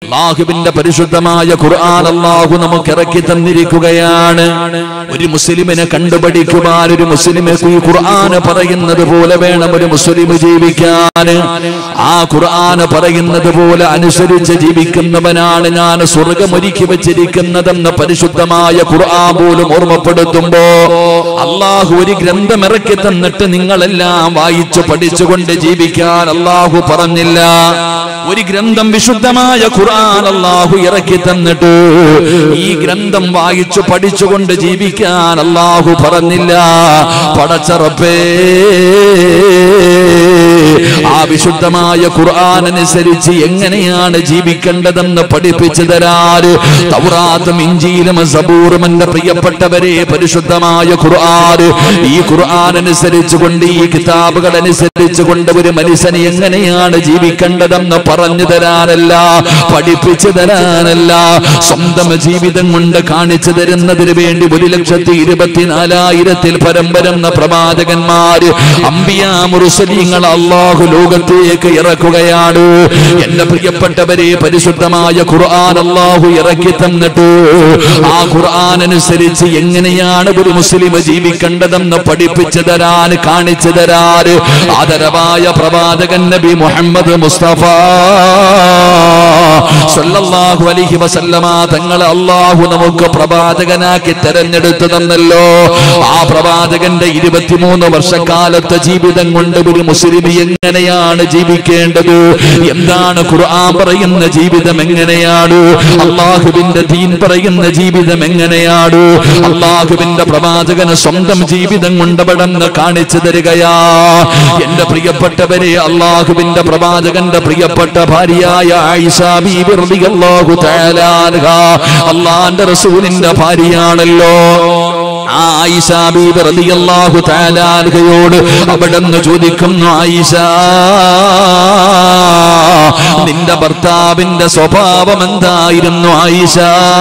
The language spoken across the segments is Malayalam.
അള്ളാഹുവിന്റെ പരിശുദ്ധമായ ഖുർആൻ അള്ളാഹു നമുക്ക് ഇറക്കി തന്നിരിക്കുകയാണ് ഒരു മുസ്ലിമിനെ കണ്ടുപഠിക്കുവാൻ ഒരു മുസ്ലിമെ ഈ ഖുർആൻ പറയുന്നത് പോലെ വേണം ഒരു മുസ്ലിം ജീവിക്കാൻ ആ ഖുർആൻ പറയുന്നത് പോലെ അനുസരിച്ച് ജീവിക്കുന്നവനാണ് ഞാൻ സ്വർഗം ഒരുക്കി വെച്ചിരിക്കുന്നതെന്ന് പരിശുദ്ധമായ ഖുർആൻ പോലും ഓർമ്മപ്പെടുത്തുമ്പോ അള്ളാഹു ഒരു ഗ്രന്ഥം ഇറക്കി തന്നിട്ട് നിങ്ങളെല്ലാം വായിച്ചു പഠിച്ചുകൊണ്ട് ജീവിക്കാൻ അള്ളാഹു പറഞ്ഞില്ല ഒരു ഗ്രന്ഥം വിശുദ്ധമായ ഖുർആൻ അള്ളാഹു ഇറക്കി തന്നിട്ട് ഈ ഗ്രന്ഥം വായിച്ചു പഠിച്ചുകൊണ്ട് ജീവിക്കാൻ അള്ളാഹു പറഞ്ഞില്ല പടച്ചറപ്പേ ആ വിശുദ്ധമായ ഖുർആൻ അനുസരിച്ച് എങ്ങനെയാണ് ജീവിക്കേണ്ടതെന്ന് പഠിപ്പിച്ചു തരാറ് തൗറാത്തും ഇഞ്ചിയിലും സബൂറും എന്റെ പ്രിയപ്പെട്ടവരെ പരിശുദ്ധമായ ഖുർആൻ ഈ ഖുർആൻ അനുസരിച്ച് കൊണ്ട് ഈ കിതാബുകൾ അനുസരിച്ച് കൊണ്ട് ഒരു മനുഷ്യന് എങ്ങനെയാണ് ജീവിക്കേണ്ടതെന്ന് പറഞ്ഞു തരാനല്ല പഠിപ്പിച്ചു തരാനല്ല സ്വന്തം ജീവിതം കൊണ്ട് കാണിച്ചു തരുന്നതിന് വേണ്ടി ഒരു ലക്ഷത്തി ഇരുപത്തിനാലായിരത്തിൽ പരം വരുന്ന പ്രവാചകന്മാര് അമ്പിയാ മുറുസലീങ്ങൾ അള്ളാഹു ലോകത്തേക്ക് ഇറക്കുകയാണ് എന്റെ പ്രിയപ്പെട്ടവരെ പരിശുദ്ധമായ ഖുർആൻ അള്ളാഹു ഇറക്കി തന്നിട്ട് ആ ഖുർആൻ അനുസരിച്ച് എങ്ങനെയാണ് ഒരു മുസ്ലിം ജീവിക്കേണ്ടതെന്ന് പഠിപ്പിച്ചു തരാൻ കാണിച്ചു തരാൻ ആദരവായ പ്രവാചകൻ നബി മുഹമ്മദ് മുസ്തഫ സല്ലല്ലാഹു അലൈഹി വസല്ലമ തങ്ങളെ അള്ളാഹു നമുക്ക് പ്രവാചകനാക്കി തെരഞ്ഞെടുത്തു തന്നല്ലോ ആ പ്രവാചകന്റെ ഇരുപത്തിമൂന്ന് വർഷക്കാലത്തെ ജീവിതം കൊണ്ട് ഒരു മുസ്ലിം എങ്ങനെയാണ് ജീവിക്കേണ്ടത് എന്താണ് ഖുർആൻ പറയുന്ന ജീവിതം എങ്ങനെയാണ് അള്ളാഹുവിന്റെ ദീൻ പറയുന്ന ജീവിതം എങ്ങനെയാണ് അള്ളാഹുവിന്റെ പ്രവാചകന് സ്വന്തം ജീവിതം കൊണ്ടവിടെന്ന് കാണിച്ചു തരികയാ എന്റെ പ്രിയപ്പെട്ടവരെ അള്ളാഹുവിന്റെ പ്രവാചകന്റെ പ്രിയപ്പെട്ട ഭാര്യയായ ആയിഷ ബീബി റളിയല്ലാഹു തആല അൻഹ അള്ളാന്റെ റസൂലിന്റെ ഭാര്യയാണല്ലോ ആ ആയിഷ ബീബി റളിയല്ലാഹു തആല അൻഹയോട് അവിടെന്ന് ചോദിക്കുന്നു ആയിഷ നിന്റെ ഭർത്താവിന്റെ സ്വഭാവം എന്തായിരുന്നു ആയിഷ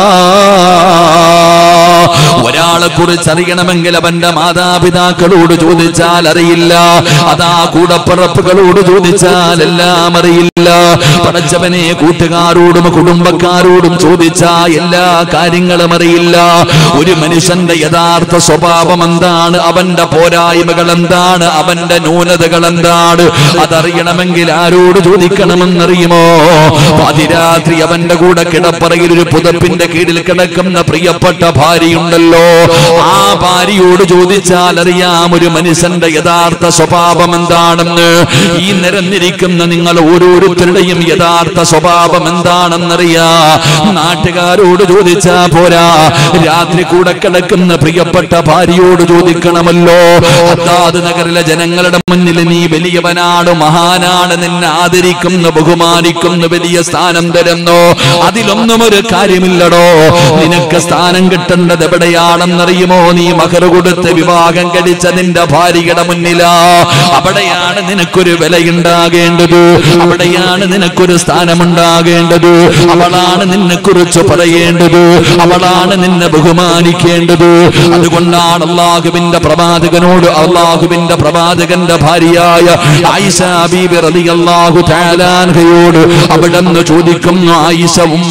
ഒരാളെ കുറിച്ച് അറിയണമെങ്കിൽ അവന്റെ മാതാപിതാക്കളോട് ചോദിച്ചാൽ അറിയില്ല അതാ കൂടപ്പിറപ്പുകളോട് ചോദിച്ചാൽ എല്ലാം അറിയില്ല പടച്ചവനെ കൂട്ടുകാരോടും കുടുംബക്കാരോടും ചോദിച്ചാൽ എല്ലാ കാര്യങ്ങളും അറിയില്ല ഒരു മനുഷ്യന്റെ യഥാർത്ഥ സ്വഭാവം എന്താണ് അവന്റെ പോരായ്മകൾ എന്താണ് അവന്റെ ന്യൂനതകൾ എന്താണ് അതറിയണമെങ്കിൽ ആരോട് ചോദിക്കണമെന്നറിയുമോ പാതിരാത്രി അവന്റെ കൂടെ കിടപ്പറയിൽ ഒരു പുതപ്പിന്റെ കീഴിൽ കിടക്കുന്ന പ്രിയപ്പെട്ട ഭാര്യയുണ്ടല്ലോ ആ ഭാര്യയോട് ചോദിച്ചാൽ അറിയാം ഒരു മനുഷ്യന്റെ യഥാർത്ഥ സ്വഭാവം എന്താണെന്ന് ഈ നിരന്നിരിക്കുന്ന നിങ്ങൾ ഓരോരുത്തരുടെയും യഥാർത്ഥ സ്വഭാവം എന്താണെന്നറിയാ നാട്ടുകാരോട് ചോദിച്ചാ പോരാ രാത്രി കൂടെ കിടക്കുന്ന പ്രിയപ്പെട്ട ഭാര്യയോട് ചോദിക്കണമല്ലോ അതാത് നഗറിലെ ജനങ്ങളുടെ മുന്നിൽ നീ വലിയവനാണ് മഹാനാണ് നിന്നെ ആദരിക്കുന്നു ബഹുമാനിക്കുന്നു വലിയ സ്ഥാനം തരുന്നു അതിലൊന്നും ഒരു കാര്യമില്ലടോ നിനക്ക് സ്ഥാനം കിട്ടേണ്ടത് എവിടെയാണെന്നറിയുമോ നീ മകർ കൊടുത്ത് വിവാഹം കഴിച്ച നിന്റെ ഭാര്യയുടെ മുന്നിലാ അവിടെയാണ് നിനക്കൊരു വിലയുണ്ടാകേണ്ടത് അവിടെയാണ് നിനക്കൊരു സ്ഥാനമുണ്ടാകേണ്ടത് അവളാണ് നിന്നെ കുറിച്ച് പറയേണ്ടത് അവളാണ് നിന്നെ ബഹുമാനിക്കേണ്ടത് അതുകൊണ്ടാണ് അള്ളാഹുവിന്റെ പ്രവാചകനോട് അള്ളാഹുവിന്റെ പ്രവാചകന്റെ ഭാര്യയായ ആയിഷ ബീബി റളിയല്ലാഹു തആല അൻഹയോട് അവിടെന്ന് ചോദിക്കുന്നു ആയിഷ ഉമ്മ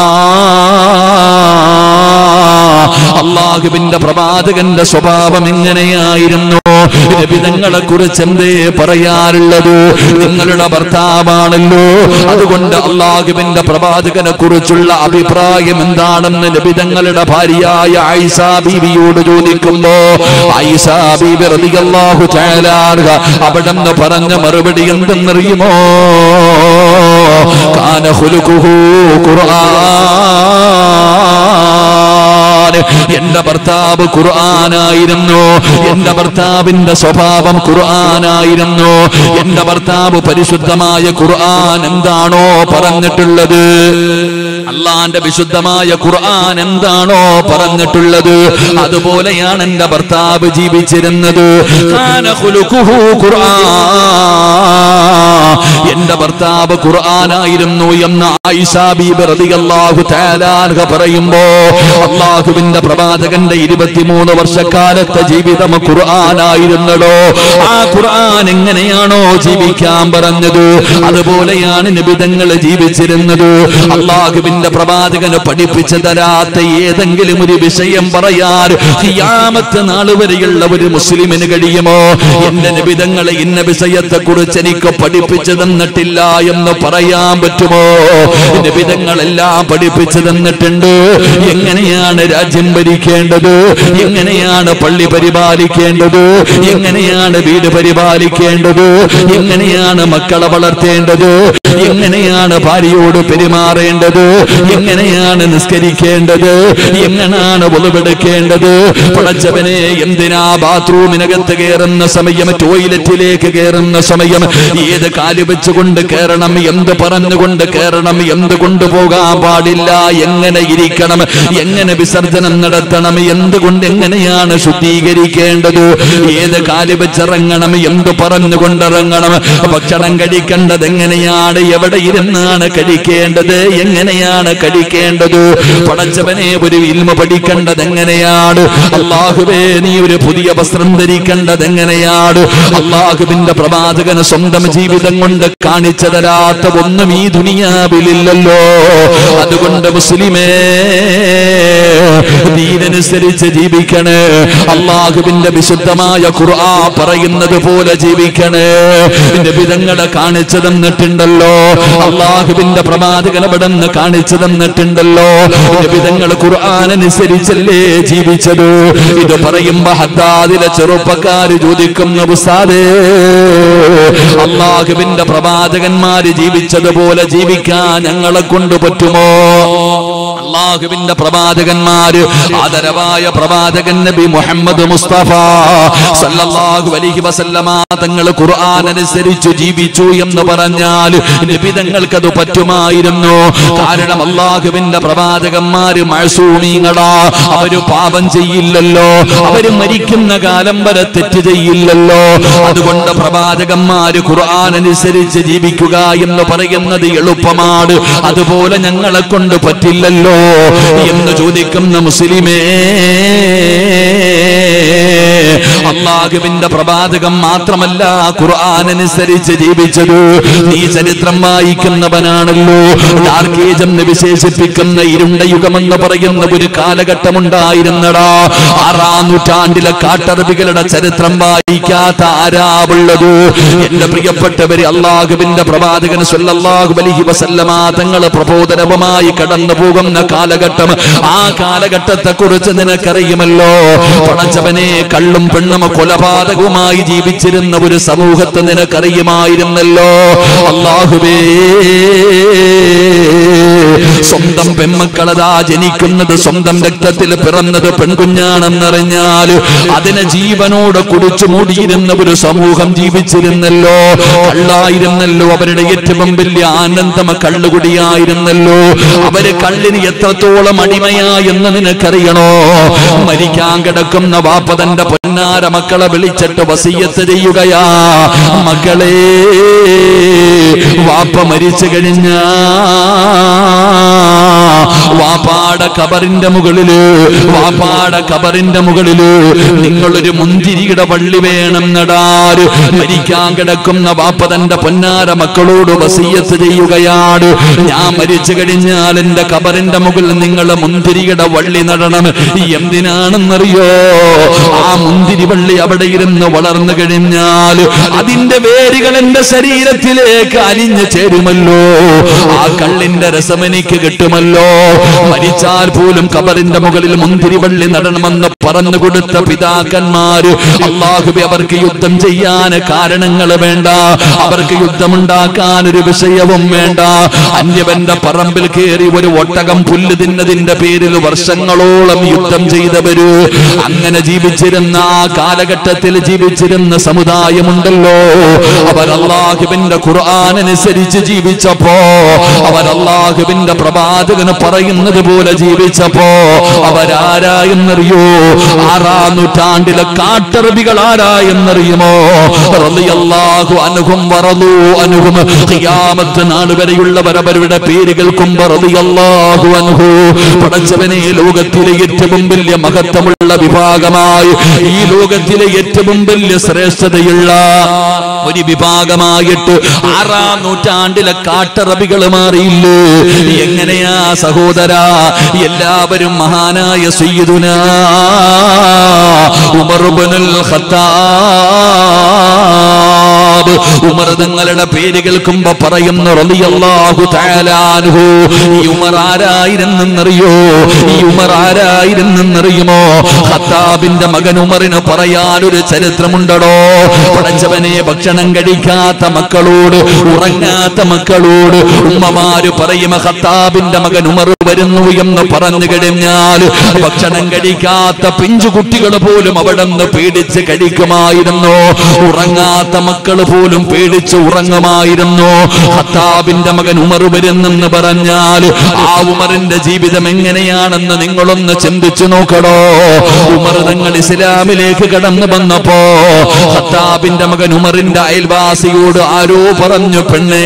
അള്ളാഹുവിന്റെ പ്രവാചകന്റെ സ്വഭാവം എങ്ങനെയായിരുന്നു രവിതങ്ങളെ കുറിച്ച് എന്തേ പറയാറുള്ളത് നിങ്ങളുടെ ഭർത്താവാണല്ലോ അതുകൊണ്ട് അള്ളാഹുവിന്റെ പ്രവാചകനെ കുറിച്ചുള്ള അഭിപ്രായം എന്താണെന്ന് നബിതങ്ങളുടെ ഭാര്യയായ ആയിഷ ബീവിയോട് ചോദിക്കുമ്പോ ആയിഷ ബീബി റളിയല്ലാഹു തആല അൻഹ അവിടെന്ന് പറഞ്ഞ മറുപടി എന്തെന്നറിയുമോ കാന ഖുലുഖുഹു ഖുർആൻ എന്റെ ഭർത്താവ് ഖുർആനായിരുന്നു എന്റെ ഭർത്താവിന്റെ സ്വഭാവം ഖുർആനായിരുന്നു എന്റെ ഭർത്താവ് പരിശുദ്ധമായ ഖുർആൻ എന്താണോ പറഞ്ഞിട്ടുള്ളത് അള്ളാന്റെ വിശുദ്ധമായ ഖുർആൻ എന്താണോ പറഞ്ഞിട്ടുള്ളത് അതുപോലെയാണ് എന്റെ ഭർത്താവ് ജീവിച്ചിരുന്നത് കാന ഖുലുഖുഹു ഖുർആൻ എന്റെ ഭർത്താവ് ഖുർആനായിരുന്നു എന്ന് ആയിഷ ബീബി റളിയല്ലാഹു തആല അൻഹ പറയുമ്പോ അള്ളാഹുവിന്റെ പ്രവാചകന്റെ ഇരുപത്തിമൂന്ന് വർഷക്കാലത്തെ ജീവിതം ഖുർആനായിരുന്നടോ ആ ഖുർആൻ എങ്ങനെയാണോ ജീവിക്കാൻ പറഞ്ഞത് അതുപോലെയാണ് നിബിതങ്ങൾ ജീവിച്ചിരുന്നത് അള്ളാഹുവിന്റെ പ്രവാചകന് പഠിപ്പിച്ചു തരാത്ത ഏതെങ്കിലും ഒരു വിഷയം പറയാൻ ഖിയാമത്ത് നാൾ വരെയുള്ള ഒരു മുസ്ലിമിന് കഴിയുമോ എന്റെ നിബിതങ്ങളെ ഇന്ന വിഷയത്തെ കുറിച്ച് എനിക്ക് പഠിപ്പിച്ചു തന്നിട്ടില്ല എന്ന് പറയാൻ പറ്റുമോ നിബിതങ്ങളെല്ലാം പഠിപ്പിച്ചു തന്നിട്ടുണ്ട് എങ്ങനെയാണ് രാജ്യം ഭരിക്കേണ്ടത് എങ്ങനെയാണ് പള്ളി പരിപാലിക്കേണ്ടത് എങ്ങനെയാണ് വീട് പരിപാലിക്കേണ്ടത് എങ്ങനെയാണ് മക്കളെ വളർത്തേണ്ടത് എങ്ങനെയാണ് ഭാര്യയോട് പെരുമാറേണ്ടത് എങ്ങനെയാണ് നിസ്കരിക്കേണ്ടത് എങ്ങനെയാണ് ഒളിവെടുക്കേണ്ടത് പടച്ചവനെ എന്തിനാ ബാത്റൂമിനകത്ത് കയറുന്ന സമയം ടോയ്ലറ്റിലേക്ക് കയറുന്ന സമയം ഏത് കാല് വെച്ചുകൊണ്ട് കയറണം എന്ത് പറഞ്ഞുകൊണ്ട് കയറണം എന്ത് കൊണ്ടുപോകാൻ പാടില്ല എങ്ങനെ ഇരിക്കണം എങ്ങനെ വിസർജനം നടത്തണം എന്തുകൊണ്ട് എങ്ങനെയാണ് ശുദ്ധീകരിക്കേണ്ടത് ഏത് കാല് വെച്ചിറങ്ങണം എന്ത് പറഞ്ഞുകൊണ്ടിറങ്ങണം ഭക്ഷണം കഴിക്കേണ്ടത് എങ്ങനെയാണ് എവിടെ ഇരുന്നാണ് കഴിക്കേണ്ടത് എങ്ങനെയാണ് കഴിക്കേണ്ടത് പടച്ചവനെ ഒരു ഇൽമ പഠിക്കേണ്ടത് എങ്ങനെയാണ് അള്ളാഹുവേ നീ ഒരു പുതിയ വസ്ത്രം ധരിക്കേണ്ടത് എങ്ങനെയാണ് അള്ളാഹുവിന്റെ പ്രവാചകന് സ്വന്തം ജീവിതം കൊണ്ട് കാണിച്ചു തരാത്ത ഒന്നും ഈ ദുനിയാവിലില്ലല്ലോ അതുകൊണ്ട് മുസ്ലിമേ ദീനനുസരിച്ച് ജീവിക്കണേ അള്ളാഹുവിന്റെ വിശുദ്ധമായ ഖുർആ പറയുന്നത് പോലെ ജീവിക്കണേ വിധങ്ങളെ കാണിച്ചു തന്നിട്ടുണ്ടല്ലോ അള്ളാഹുവിന്റെ പ്രവാചകൻ അവിടെ നിന്ന് കാണിച്ചു തന്നിട്ടുണ്ടല്ലോ വിധങ്ങൾ ഖുർആാനനുസരിച്ചല്ലേ ജീവിച്ചത് ഇത് പറയുമ്പോ ഹദ്ദാദിലെ ചെറുപ്പക്കാര് ചോദിക്കുന്ന ഉസ്താദേ അള്ളാഹുവിന്റെ പ്രവാചകന്മാര് ജീവിച്ചതുപോലെ ജീവിക്കാൻ ഞങ്ങളെ കൊണ്ട് പറ്റുമോ അള്ളാഹുവിന്റെ പ്രവാചകന്മാര് ആദരവായ പ്രവാചകൻ നബി മുഹമ്മദ് മുസ്തഫ സല്ലല്ലാഹു അലൈഹി വസല്ലമ തങ്ങൾ ഖുർആൻ അനുസരിച്ച് ജീവിച്ചു എന്ന് പറഞ്ഞാൽ നബി തങ്ങൾക്ക് അത് പറ്റുമായിരുന്നു കാരണം അള്ളാഹുവിന്റെ പ്രവാചകന്മാര് മഴസൂമീങ്ങളാ അവര് പാപം ചെയ്യില്ലല്ലോ അവര് മരിക്കുന്ന കാലം വരെ തെറ്റ് ചെയ്യില്ലല്ലോ അതുകൊണ്ട് പ്രവാചകന്മാര് ഖുർആൻ അനുസരിച്ച് ജീവിക്കുക എന്ന് പറയുന്നത് എളുപ്പമാണ് അതുപോലെ ഞങ്ങളെ കൊണ്ട് പറ്റില്ലല്ലോ എന്ന് ചോദിക്കുന്ന മുസ്ലിമേ അള്ളാഹുവിന്റെ പ്രവാചകം മാത്രമല്ല ഖുർആൻ അനുസരിച്ച് ജീവിച്ചത് നീ ചരിത്രം വായിക്കുന്നവനാണല്ലോ ഡാർക്ക് ഏജ് എന്ന് വിശേഷിപ്പിക്കുന്ന ഇരുണ്ട യുഗമെന്ന് പറയുന്ന ഒരു കാലഘട്ടമുണ്ടായിരുന്നടാ ആറാം നൂറ്റാണ്ടിലെ കാട്ടറബികളുടെ ചരിത്രം വായിക്കാത്ത ആരാവുള്ളത് എന്റെ പ്രിയപ്പെട്ടവര് അള്ളാഹുവിന്റെ പ്രവാചകൻ സല്ലല്ലാഹു അലൈഹി വസല്ലമ തങ്ങൾ പ്രബോധനവുമായി കടന്നു പോകുന്ന കാലഘട്ടം ആ കാലഘട്ടത്തെ കുറിച്ച് നിനക്കറിയുമല്ലോ പടച്ചവനെ കള്ളും പെണ്ണും കൊലപാതകവുമായി ജീവിച്ചിരുന്ന ഒരു സമൂഹത്തെ നിനക്കറിയുമായിരുന്നല്ലോ അള്ളാഹുവേ സ്വന്തം പെമ്മക്കളതാ ജനിക്കുന്നത് സ്വന്തം രക്തത്തിൽ പിറന്നത് പെൺകുഞ്ഞാണെന്നറിഞ്ഞാൽ അതിനെ ജീവനോട് കുടിച്ചു മൂടിയിരുന്ന ഒരു സമൂഹം ജീവിച്ചിരുന്നല്ലോ കള്ളായിരുന്നല്ലോ അവരുടെ ഏറ്റവും വലിയ ആനന്ദം കള്ളുകുടിയായിരുന്നല്ലോ അവര് കള്ളിന് എത്രത്തോളം അടിമയാ എന്ന് നിനക്കറിയണോ മരിക്കാൻ കിടക്കുന്ന വാപ്പ തന്റെ പൊന്നാര മക്കളെ വിളിച്ചിട്ട് വസീയത്ത് ചെയ്യുകയാ മക്കളെ വാപ്പ മരിച്ചു കഴിഞ്ഞാ വാപ്പാട കബറിന്റെ മുകളില് വാപ്പാട കബറിന്റെ മുകളില് നിങ്ങളൊരു മുന്തിരിയുടെ വള്ളി വേണം നടാറ് മരിക്കാൻ കിടക്കുന്ന വാപ്പ തന്റെ പൊന്നാര മക്കളോട് വസീയത്ത് ചെയ്യുകയാണ് ഞാൻ മരിച്ചു കഴിഞ്ഞാൽ എന്റെ കബറിന്റെ മുകളിൽ നിങ്ങൾ മുന്തിരിയുടെ വള്ളി നടണം എന്തിനാണെന്നറിയോ ആ മുന്തിരി വള്ളി അവിടെ ഇരുന്ന് വളർന്നു കഴിഞ്ഞാൽ അതിന്റെ വേരുകൾ എന്റെ ശരീരത്തിലേക്ക് അലിഞ്ഞു ചേരുമല്ലോ ആ കള്ളിന്റെ രസം എനിക്ക് കിട്ടുമല്ലോ മരിച്ചാൽ പോലും കബറിന്റെ മുകളിൽ മുന്തിരിവള്ളി നടണമെന്ന് പറഞ്ഞു കൊടുത്ത പിതാക്കന്മാര് അള്ളാഹുബി അവർക്ക് യുദ്ധം ചെയ്യാൻ കാരണങ്ങൾ വേണ്ട അവർക്ക് യുദ്ധമുണ്ടാക്കാൻ ഒരു വിഷയവും വേണ്ട അന്യവന്റെ പറമ്പിൽ കയറി ഒരു ഒട്ടകം പുല്ല് തിന്നതിന്റെ പേരിൽ വർഷങ്ങളോളം യുദ്ധം ചെയ്തവര് അങ്ങനെ ജീവിച്ചിരുന്ന ആ കാലഘട്ടത്തിൽ ജീവിച്ചിരുന്ന സമുദായമുണ്ടല്ലോ അവർ അള്ളാഹുബിന്റെ ഖുർആൻ അനുസരിച്ച് ജീവിച്ചപ്പോ അവർ അള്ളാഹുബിന്റെ പ്രവാചകന് പറയുന്നത് പോലെ ജീവിച്ചപ്പോ അവരാരായെന്നറിയോ ആറാം നൂറ്റാണ്ടിലെ കാട്ടറബികൾ ആരായെന്നറിയുമോ റളിയല്ലാഹു അൻഹും വറദു അൻഹും ഖിയാമത്ത് നാൾ വരെയുള്ളവർ അവരുടെ പേര് കേൾക്കുമ്പോൾ റളിയല്ലാഹു അൻഹു പടച്ചവനെ ലോകത്തിലെ ഏറ്റവും വലിയ മഹത്വമുള്ള വിഭാഗമായി ഈ ലോകത്തിലെ ഏറ്റവും വലിയ ശ്രേഷ്ഠതയുള്ള ഒരു വിഭാഗമായിട്ട് ആറാം നൂറ്റാണ്ടിലെ കാട്ടറബികൾ മാറിയില്ലേ എങ്ങനെയാ സഹോദര എല്ലാവരും മഹാനായ സയ്യിദുന ഉമർ ഇബ്നുൽ ഖത്താബ് ഉമർ തങ്ങളുടെ പേര് കേൾക്കുമ്പോ പറയുന്ന റളിയല്ലാഹു തആല അൻഹു ഈ ഉമർ ആരായിരുന്നെന്നറിയോ ഈ ഉമർ ആരായിരുന്നെന്നറിയുമോ ഖത്താബിന്റെ മകൻ ഉമറിന് പറയാൻ ഒരു ചരിത്രമുണ്ടടോ പടച്ചവനെ ഭക്ഷണം കഴിക്കാത്ത മക്കളോട് ഉറങ്ങാത്ത മക്കളോട് ഉമ്മമാര് പറയും ഖത്താബിന്റെ മകൻ ഉമർ വരുന്നു എന്ന് പറഞ്ഞു കഴിഞ്ഞാൽ ഭക്ഷണം കഴിക്കാത്ത പിഞ്ചു കുട്ടികൾ പോലും അവിടെ നിന്ന് പേടിച്ച് കഴിക്കുമായിരുന്നു ഉറങ്ങാത്ത മക്കൾ പോലും പേടിച്ച് ഉറങ്ങുമായിരുന്നു ഖത്താബിന്റെ മകൻ ഉമർ വരുന്നെന്ന് പറഞ്ഞാൽ ആ ഉമറിന്റെ ജീവിതം എങ്ങനെയാണെന്ന് നിങ്ങളൊന്ന് ചിന്തിച്ചു നോക്കടോ ഉമർ തങ്ങൾ ഇസ്ലാമിലേക്ക് കടന്നു വന്നപ്പോ ഖത്താബിന്റെ മകൻ ഉമറിന്റെ അയൽവാസിയോട് ആരോ പറഞ്ഞു പെണ്ണേ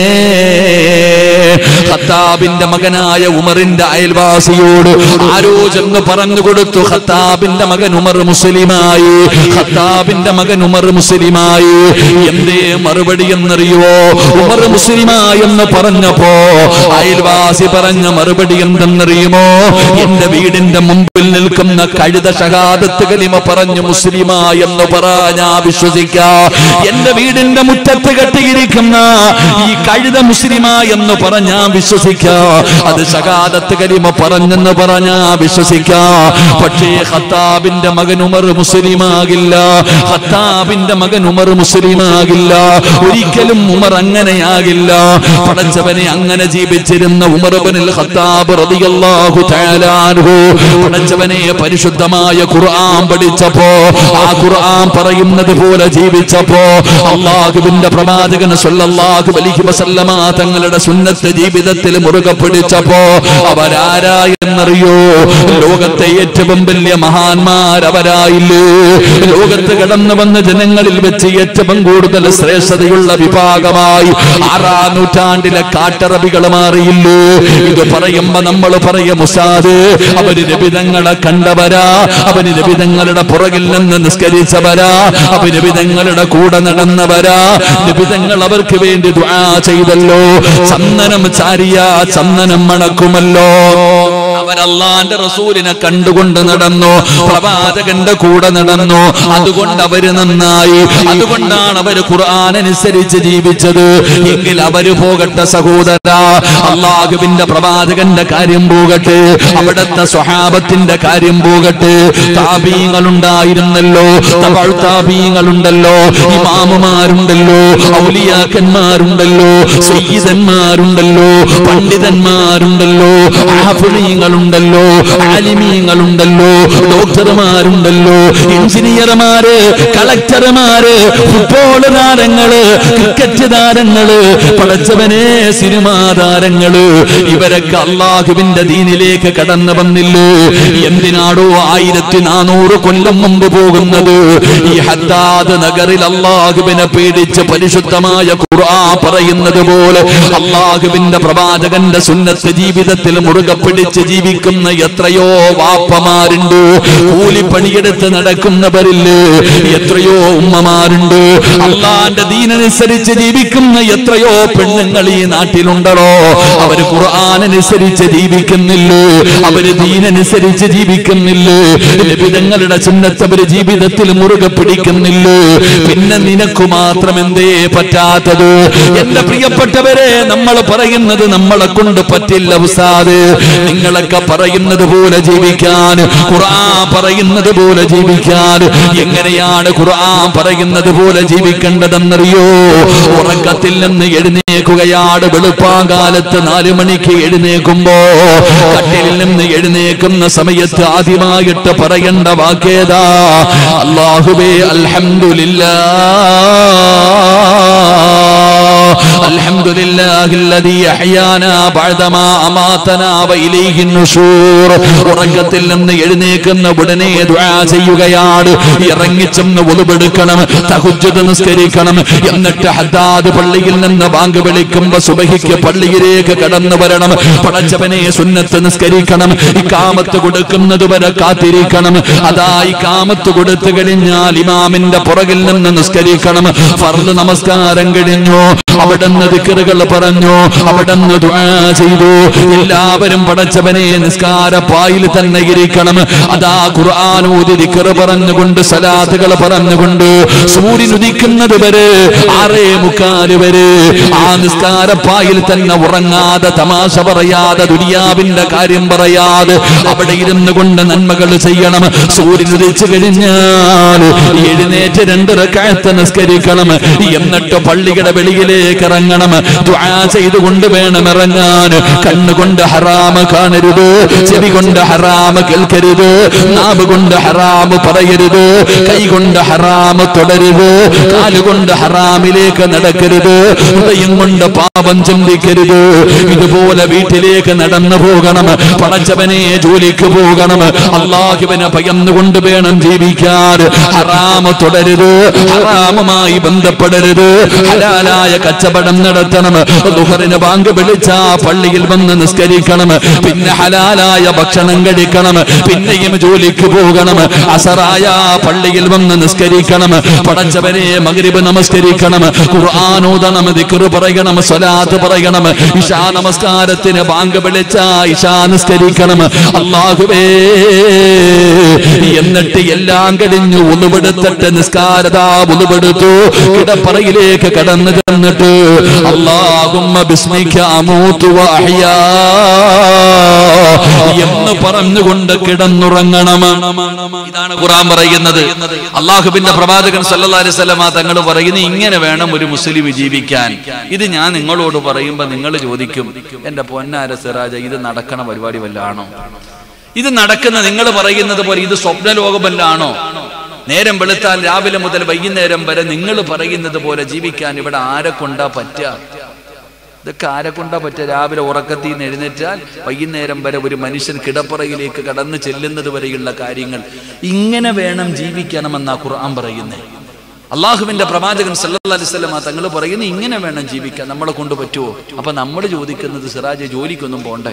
ഖത്താബിന്റെ മകനായ ഉമറിന്റെ അയൽവാസിയോട് ആരോ ചെന്ന് പറഞ്ഞു കൊടുത്തു ഖത്താബിന്റെ മകൻ ഉമർ മുസ്ലിമായി ഖത്താബിന്റെ മകൻ ഉമർ മുസ്ലിമായി എന്തേ മറുപടി എന്നറിയുവോ ഉമർ മുസ്ലിമായി എന്ന് പറഞ്ഞപ്പോ അയൽവാസി പറഞ്ഞ മറുപടി എന്തെന്നറിയുമോ എന്റെ വീടിന്റെ മുമ്പിൽ നിൽക്കുന്ന കഴുത ഷഹാദത്ത് കലിമ പറഞ്ഞു മുസ്ലിമായി എന്ന് പറഞ്ഞാ വിശ്വസിക്കാ എന്റെ വീടിന്റെ മുറ്റത്ത് കെട്ടിയിരിക്കുന്ന ഈ കഴുത മുസ്ലിമാ എന്ന് പറഞ്ഞാ വിശ്വസിക്കാ അത് ഷഹാദത്ത് കലിമ പറഞ്ഞെന്ന് പറഞ്ഞാ വിശ്വസിക്കാ പക്ഷേ ഖത്താബിന്റെ മകൻ ഉമർ മുസ്ലിമാകില്ല ഖത്താബിന്റെ മകൻ ഉമർ മുസ്ലിമാകില്ല ഒരിക്കലും ഉമർ അങ്ങനെയാകില്ല പടച്ചവനെ അങ്ങനെ ജീവിച്ചിരുന്ന ഉമർ ഇബ്നുൽ ഖത്താബ് റളിയല്ലാഹു തആല അൻഹു പടച്ചവനെ പരിശുദ്ധമായ ഖുർആൻ പഠിച്ചപ്പോ ആ ഖുർആൻ പറയുന്നത് പോലെ ജീവിച്ചപ്പോ അള്ളാഹുവിന്റെ പ്രവാചകൻ സല്ലല്ലാഹു അലൈഹി വസല്ലമ തങ്ങളുടെ സുന്നത്ത് ജീവിതത്തിൽ മുറുകെ പിടിച്ചപ്പോ അവരാരായെന്നറിയോ ലോകത്തെ ഏറ്റവും വലിയ മഹാന്മാർ അവരായില്ലേ ലോകത്ത് കടന്നു വന്ന ജനങ്ങളിൽ വെച്ച് ഏറ്റവും കൂടുതൽ ശ്രേഷ്ഠതയുള്ള വിഭാഗമായി ആറാം നൂറ്റാണ്ടിലെ കാട്ടറബികൾ മാറിയില്ലേ ഇത് പറയുമ്പോ നമ്മൾ പറയും മുസാദ് അവര് രബിതങ്ങളെ കണ്ടവരാ അവര് രബിതങ്ങളുടെ പുറകിൽ നിന്ന് നിസ്കരിച്ചവരാ അവര് രബിതങ്ങളുടെ കൂടെ നടന്നവരാ രബിതങ്ങൾ അവർക്ക് വേണ്ടി ദുആ ചെയ്തല്ലോ ചന്ദനം ചാരിയ ചന്ദനം മണക്കുമല്ലോ അവരല്ലാന്റെ റസൂലിനെ കണ്ടുകൊണ്ട് നടന്നു പ്രവാചകന്റെ കൂടെ നടന്നു അതുകൊണ്ട് അവര് നന്നായി അതുകൊണ്ടാണ് അവര് ഖുർആൻ അനുസരിച്ച് ജീവിച്ചത് എങ്കിൽ അവര് പോകട്ടെ സഹോദര അള്ളാഹുവിന്റെ പ്രവാചകന്റെ കാര്യം പോകട്ടെ അവിടുത്തെ സ്വഹാബത്തിന്റെ കാര്യം പോകട്ടെ താപീങ്ങൾ ഉണ്ടായിരുന്നല്ലോ താപീങ്ങൾ ഉണ്ടല്ലോ ഇമാമുമാരുണ്ടല്ലോ ഔലിയാക്കന്മാരുണ്ടല്ലോ സയ്യിദന്മാരുണ്ടല്ലോ പണ്ഡിതന്മാരുണ്ടല്ലോ ആഫിളീങ്ങളുണ്ടല്ലോ ആലിമീങ്ങളുണ്ടല്ലോ ഡോക്ടർമാരുണ്ടല്ലോ എഞ്ചിനീയർമാര് കളക്ടർമാര് ഫുട്ബോൾ താരങ്ങള് ക്രിക്കറ്റ് താരങ്ങള് പടച്ചവനെ സിനിമാ താരങ്ങള് ഇവരൊക്കെ അള്ളാഹുവിന്റെ ദീനിലേക്ക് കടന്നു വന്നില്ലേ എന്തിനാടോ ആയിരത്തി നാനൂറ് കൊല്ലം മുമ്പ് പോകുന്നത് ഈ ഹദ്ദാദ് നഗറിൽ അള്ളാഹുവിനെ പേടിച്ച് പരിശുദ്ധമായ ഖുർആ പറയുന്നത് പോലെ അള്ളാഹുവിന്റെ പ്രവാചകന്റെ സുന്നത്ത് ജീവിതത്തിൽ മുറുകെ പിടിച്ച് ജീവിക്കുന്ന എത്രയോ വാപ്പമാരുണ്ട് കൂലിപ്പണിയെടുത്ത് നടക്കുന്നവരില്ലേ എത്രയോ ഉമ്മമാരുണ്ട് അള്ളാന്റെ ദീനനുസരിച്ച് ജീവിക്കുന്ന എത്രയോ പെണ്ണുങ്ങൾ ഈ നാട്ടിലുണ്ടോ അവര് ഖുർആാനനുസരിച്ച് ജീവിക്കുന്നില്ലേ അവര് ദീനനുസരിച്ച് ജീവിക്കുന്നില്ലേ ലഭിതങ്ങളുടെ ചിഹ്നത്തെ അവര് ജീവിതത്തിൽ മുറുകെ പിടിക്കുന്നില്ലേ പിന്നെ നിനക്ക് മാത്രം എന്തേ പറ്റാത്തത് എന്റെ പ്രിയപ്പെട്ടവരെ നമ്മൾ പറയുന്നത് നമ്മളെ കൊണ്ട് പറ്റില്ല ഉസാദ് പറയുന്നത് നിങ്ങളൊക്കെ പറയുന്നത് പോലെ ജീവിക്കാൻ ഖുർആൻ പറയുന്നത് പോലെ ജീവിക്കാൻ എങ്ങനെയാണ് ഖുർആൻ പറയുന്നത് പോലെ ജീവിക്കേണ്ടതെന്നറിയോ ഉറക്കത്തിൽ നിന്ന് എഴുന്നേക്കുകയാണ് വെളുപ്പാങ്കാലത്ത് നാലു മണിക്ക് എഴുന്നേക്കുമ്പോ കട്ടിലിൽ നിന്ന് എഴുന്നേക്കുന്ന സമയത്ത് ആദ്യമായിട്ട് പറയേണ്ട വാക്കേതാ അള്ളാഹുബേ അൽഹംദുലില്ലാ الحمد لله الذي أحيانا بعدما أماتنا وإليه النشور ഉറക്കത്തിൽ നിന്ന് എഴുന്നേക്കുന്ന ഉടനെ ദുആ ചെയ്യുകയാണ് ഇറങ്ങിച്ചെന്ന് ഒളിവെടുക്കണം തഹജ്ജുദ് നിസ്കരിക്കണം എന്നിട്ട് ഹദ്ദാദ് പള്ളിയിൽ നിന്ന് ബാങ്ക് വിളിക്കുമ്പോ സുബഹിക്ക് പള്ളിയിലേക്ക് കടന്നു വരണം പടച്ചവനെ സുന്നത്ത് നിസ്കരിക്കണം ഇക്കാമത്ത് കൊടുക്കുന്നത് വരെ കാത്തിരിക്കണം അതാ ഇക്കാമത്ത് കൊടുത്തു കഴിഞ്ഞാൽ ഇമാമിന്റെ പുറകിൽ നിന്ന് നിസ്കരിക്കണം ഫർദ് നമസ്കാരം കഴിഞ്ഞു അവിടുന്ന് ദിക്കറുകൾ പറഞ്ഞു അവിടുന്ന് ദുആ ചെയ്തു എല്ലാവരും പടച്ചവനെ നിസ്കാര പായിൽ തന്നെ ഇരിക്കണം അതാ ഖുർആാനൂതി ദിക്കറ് പറഞ്ഞുകൊണ്ട് സലാത്തുകൾ പറഞ്ഞുകൊണ്ട് സൂര്യൻ ഉദിക്കുന്നത് വരെ ആറേ മുക്കാല് വരെ ആ നിസ്കാര പായിൽ തന്നെ ഉറങ്ങാതെ തമാശ പറയാതെ ദുനിയാവിന്റെ കാര്യം പറയാതെ അവിടെ ഇരുന്നു കൊണ്ട് നന്മകൾ ചെയ്യണം സൂര്യൻ ഉദിച്ചു കഴിഞ്ഞാൽ എഴുന്നേറ്റ് രണ്ടര കാലത്ത് നിസ്കരിക്കണം എന്നിട്ട് പള്ളിയുടെ വെളിയിലേക്ക് ഇറങ്ങണം ദുആ ചെയ്തുകൊണ്ട് വേണം ഇറങ്ങാൻ കണ്ണുകൊണ്ട് ഹറാമ് കാണരുത് ചെവി കൊണ്ട് ഹറാമ് കേൾക്കരുത് നാവ് കൊണ്ട് ഹറാമ് പറയരുത് കൈ കൊണ്ട് ഹറാമ് തുടരുത് കാലുകൊണ്ട് ഹറാമിലേക്ക് നടക്കരുത് ഹൃദയം കൊണ്ട് പാപം ചിന്തിക്കരുത് ഇതുപോലെ വീട്ടിലേക്ക് നടന്നു പോകണം പടച്ചവനെ ജോലിക്ക് പോകണം അള്ളാഹുവിനെ ഭയന്നുകൊണ്ട് വേണം ജീവിക്കാൻ ഹറാമ് തുടരുത് ഹറാമുമായി ബന്ധപ്പെടരുത് ഹലാലായ കച്ചവടം നടത്തണം ദുഹറിന് ബാങ്ക് വിളിച്ച പള്ളിയിൽ വന്ന് നിസ്കരിക്കണം പിന്നെ ഹലാലായ ഭക്ഷണം കഴിക്കണം പിന്നെയും ജോലിക്ക് പോകണം അസറായ പള്ളിയിൽ വന്ന് നിസ്കരിക്കണം പടച്ചവനെ മകരിബ് നമസ്കരിക്കണം ഖുർആാനോദണം ദിക്റ് പറയണം സ്വലാത്ത് പറയണം ഇഷാ നമസ്കാരത്തിന് ബാങ്ക് വിളിച്ച ഇഷാ നിസ്കരിക്കണം അള്ളാഹുവേ എന്നിട്ട് എല്ലാം കഴിഞ്ഞു ഉളുവെടുത്തിട്ട് നിസ്കാരത ഉളുവെടുത്തു കിടപ്പറയിലേക്ക് കടന്നു ചെന്നിട്ട് അള്ളാഹുമ്മ ബിസ്മിക അമൂതു വഅഹ്യാ എന്ന് പറഞ്ഞുകൊണ്ട് കിടന്നുറങ്ങണം ഇതാണ് ഖുർആൻ പറയുന്നത് അള്ളാഹുബിന്റെ പ്രവാചകൻ സല്ലല്ലാഹു അലൈഹി വസല്ലമ തങ്ങൾ പറയുന്നു ഇങ്ങനെ വേണം ഒരു മുസ്ലിം ജീവിക്കാൻ ഇത് ഞാൻ നിങ്ങളോട് പറയുമ്പോ നിങ്ങൾ ചോദിക്കും എന്റെ പൊന്നാര സിറാജ ഇത് നടക്കണ പരിപാടി വല്ലാണോ ഇത് നടക്കുന്ന നിങ്ങൾ പറയുന്നത് പോലെ ഇത് സ്വപ്നലോകമല്ലാണോ നേരം വെളുത്താൽ രാവിലെ മുതൽ വൈകുന്നേരം വരെ നിങ്ങൾ പറയുന്നത് പോലെ ജീവിക്കാൻ ഇവിടെ ആരെ കൊണ്ടാ പറ്റുക ഇതൊക്കെ ആരെ കൊണ്ടാ പറ്റുക രാവിലെ ഉറക്കത്തിൽ നിന്ന് എഴുന്നേറ്റാൽ വൈകുന്നേരം വരെ ഒരു മനുഷ്യൻ കിടപ്പറയിലേക്ക് കടന്നു ചെല്ലുന്നത് വരെയുള്ള കാര്യങ്ങൾ ഇങ്ങനെ വേണം ജീവിക്കണമെന്നാ ഖുർആൻ പറയുന്നത് അള്ളാഹുവിന്റെ പ്രവാചകൻ സല്ലല്ലാഹു അലൈഹി വസല്ലം തങ്ങൾ പറയുന്നു ഇങ്ങനെ വേണം ജീവിക്കാൻ നമ്മളെ കൊണ്ട് പറ്റുമോ അപ്പൊ നമ്മൾ ചോദിക്കുന്നത് സിറാജ് ജോലിക്കൊന്നും പോണ്ടേ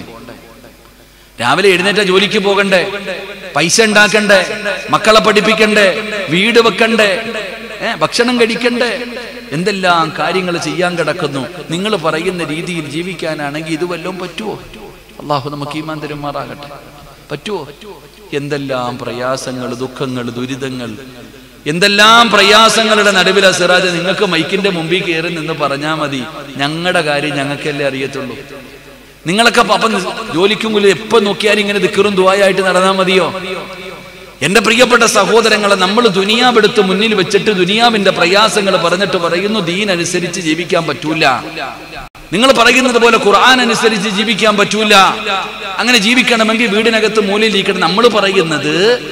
രാവിലെ എഴുന്നേറ്റ ജോലിക്ക് പോകണ്ടേ പൈസ ഉണ്ടാക്കണ്ടേ മക്കളെ പഠിപ്പിക്കണ്ടേ വീട് വെക്കണ്ടേ ഏ ഭക്ഷണം കഴിക്കണ്ടേ എന്തെല്ലാം കാര്യങ്ങൾ ചെയ്യാൻ കിടക്കുന്നു നിങ്ങൾ പറയുന്ന രീതിയിൽ ജീവിക്കാനാണെങ്കിൽ ഇത് വല്ലതും പറ്റുമോ അള്ളാഹു നമുക്ക് ഈമാൻ തരുമാറാകട്ടെ പറ്റുമോ എന്തെല്ലാം പ്രയാസങ്ങൾ ദുഃഖങ്ങൾ ദുരിതങ്ങൾ എന്തെല്ലാം പ്രയാസങ്ങളുടെ നടുവില സിറാജ് നിങ്ങൾക്ക് മൈക്കിന്റെ മുമ്പിൽ കയറി നിന്ന് പറഞ്ഞാൽ മതി ഞങ്ങളുടെ കാര്യം ഞങ്ങൾക്കല്ലേ അറിയത്തുള്ളൂ നിങ്ങളൊക്കെ അപ്പം ജോലിക്കും കൂലി എപ്പോ നോക്കിയാലും ഇങ്ങനെ ദിക്കറും ദുവായായിട്ട് നടന്നാൽ മതിയോ എന്റെ പ്രിയപ്പെട്ട സഹോദരങ്ങളെ നമ്മൾ ദുനിയാവെടുത്ത് മുന്നിൽ വെച്ചിട്ട് ദുനിയാവിന്റെ പ്രയാസങ്ങൾ പറഞ്ഞിട്ട് പറയുന്നു ദീൻ അനുസരിച്ച് ജീവിക്കാൻ പറ്റൂല നിങ്ങൾ പറയുന്നത് പോലെ ഖുർആൻ അനുസരിച്ച് ജീവിക്കാൻ പറ്റൂല അങ്ങനെ ജീവിക്കണമെങ്കിൽ വീടിനകത്ത് മൂലയിലിരിക്കണം നമ്മൾ പറയുന്നത്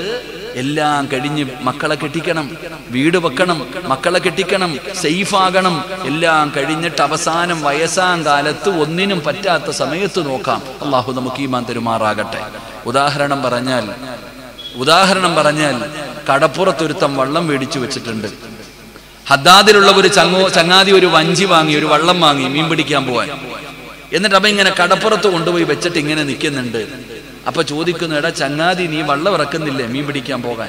എല്ലാം കഴിഞ്ഞ് മക്കളെ കെട്ടിക്കണം വീട് വെക്കണം മക്കളെ കെട്ടിക്കണം സേഫ് ആകണം എല്ലാം കഴിഞ്ഞിട്ട് അവസാനം വയസ്സാം കാലത്ത് ഒന്നിനും പറ്റാത്ത സമയത്ത് നോക്കാം അള്ളാഹു നമുക്ക് ഈമാൻ തെരുമാറാകട്ടെ ഉദാഹരണം പറഞ്ഞാൽ ഉദാഹരണം പറഞ്ഞാൽ കടപ്പുറത്തൊരുത്തം വള്ളം മേടിച്ചു വെച്ചിട്ടുണ്ട് ഹദ്ദാദിലുള്ള ഒരു ചങ്ങോ ചങ്ങാതി ഒരു വഞ്ചി വാങ്ങി ഒരു വള്ളം വാങ്ങി മീൻ പിടിക്കാൻ പോവാൻ എന്നിട്ട് അവ ഇങ്ങനെ കടപ്പുറത്ത് കൊണ്ടുപോയി വെച്ചിട്ട് ഇങ്ങനെ നിൽക്കുന്നുണ്ട് അപ്പൊ ചോദിക്കുന്നു എടാ ചങ്ങാതി നീ വള്ളം ഇറക്കുന്നില്ലേ മീൻ പിടിക്കാൻ പോകാൻ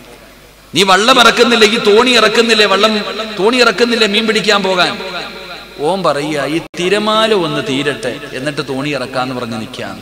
നീ വള്ളം ഇറക്കുന്നില്ലേ ഈ തോണി ഇറക്കുന്നില്ലേ വള്ളം തോണി ഇറക്കുന്നില്ലേ മീൻ പിടിക്കാൻ പോകാൻ ഓം പറയുക ഈ തിരമാല ഒന്ന് തീരട്ടെ എന്നിട്ട് തോണി ഇറക്കാന്ന് പറഞ്ഞ് നിൽക്കാന്ന്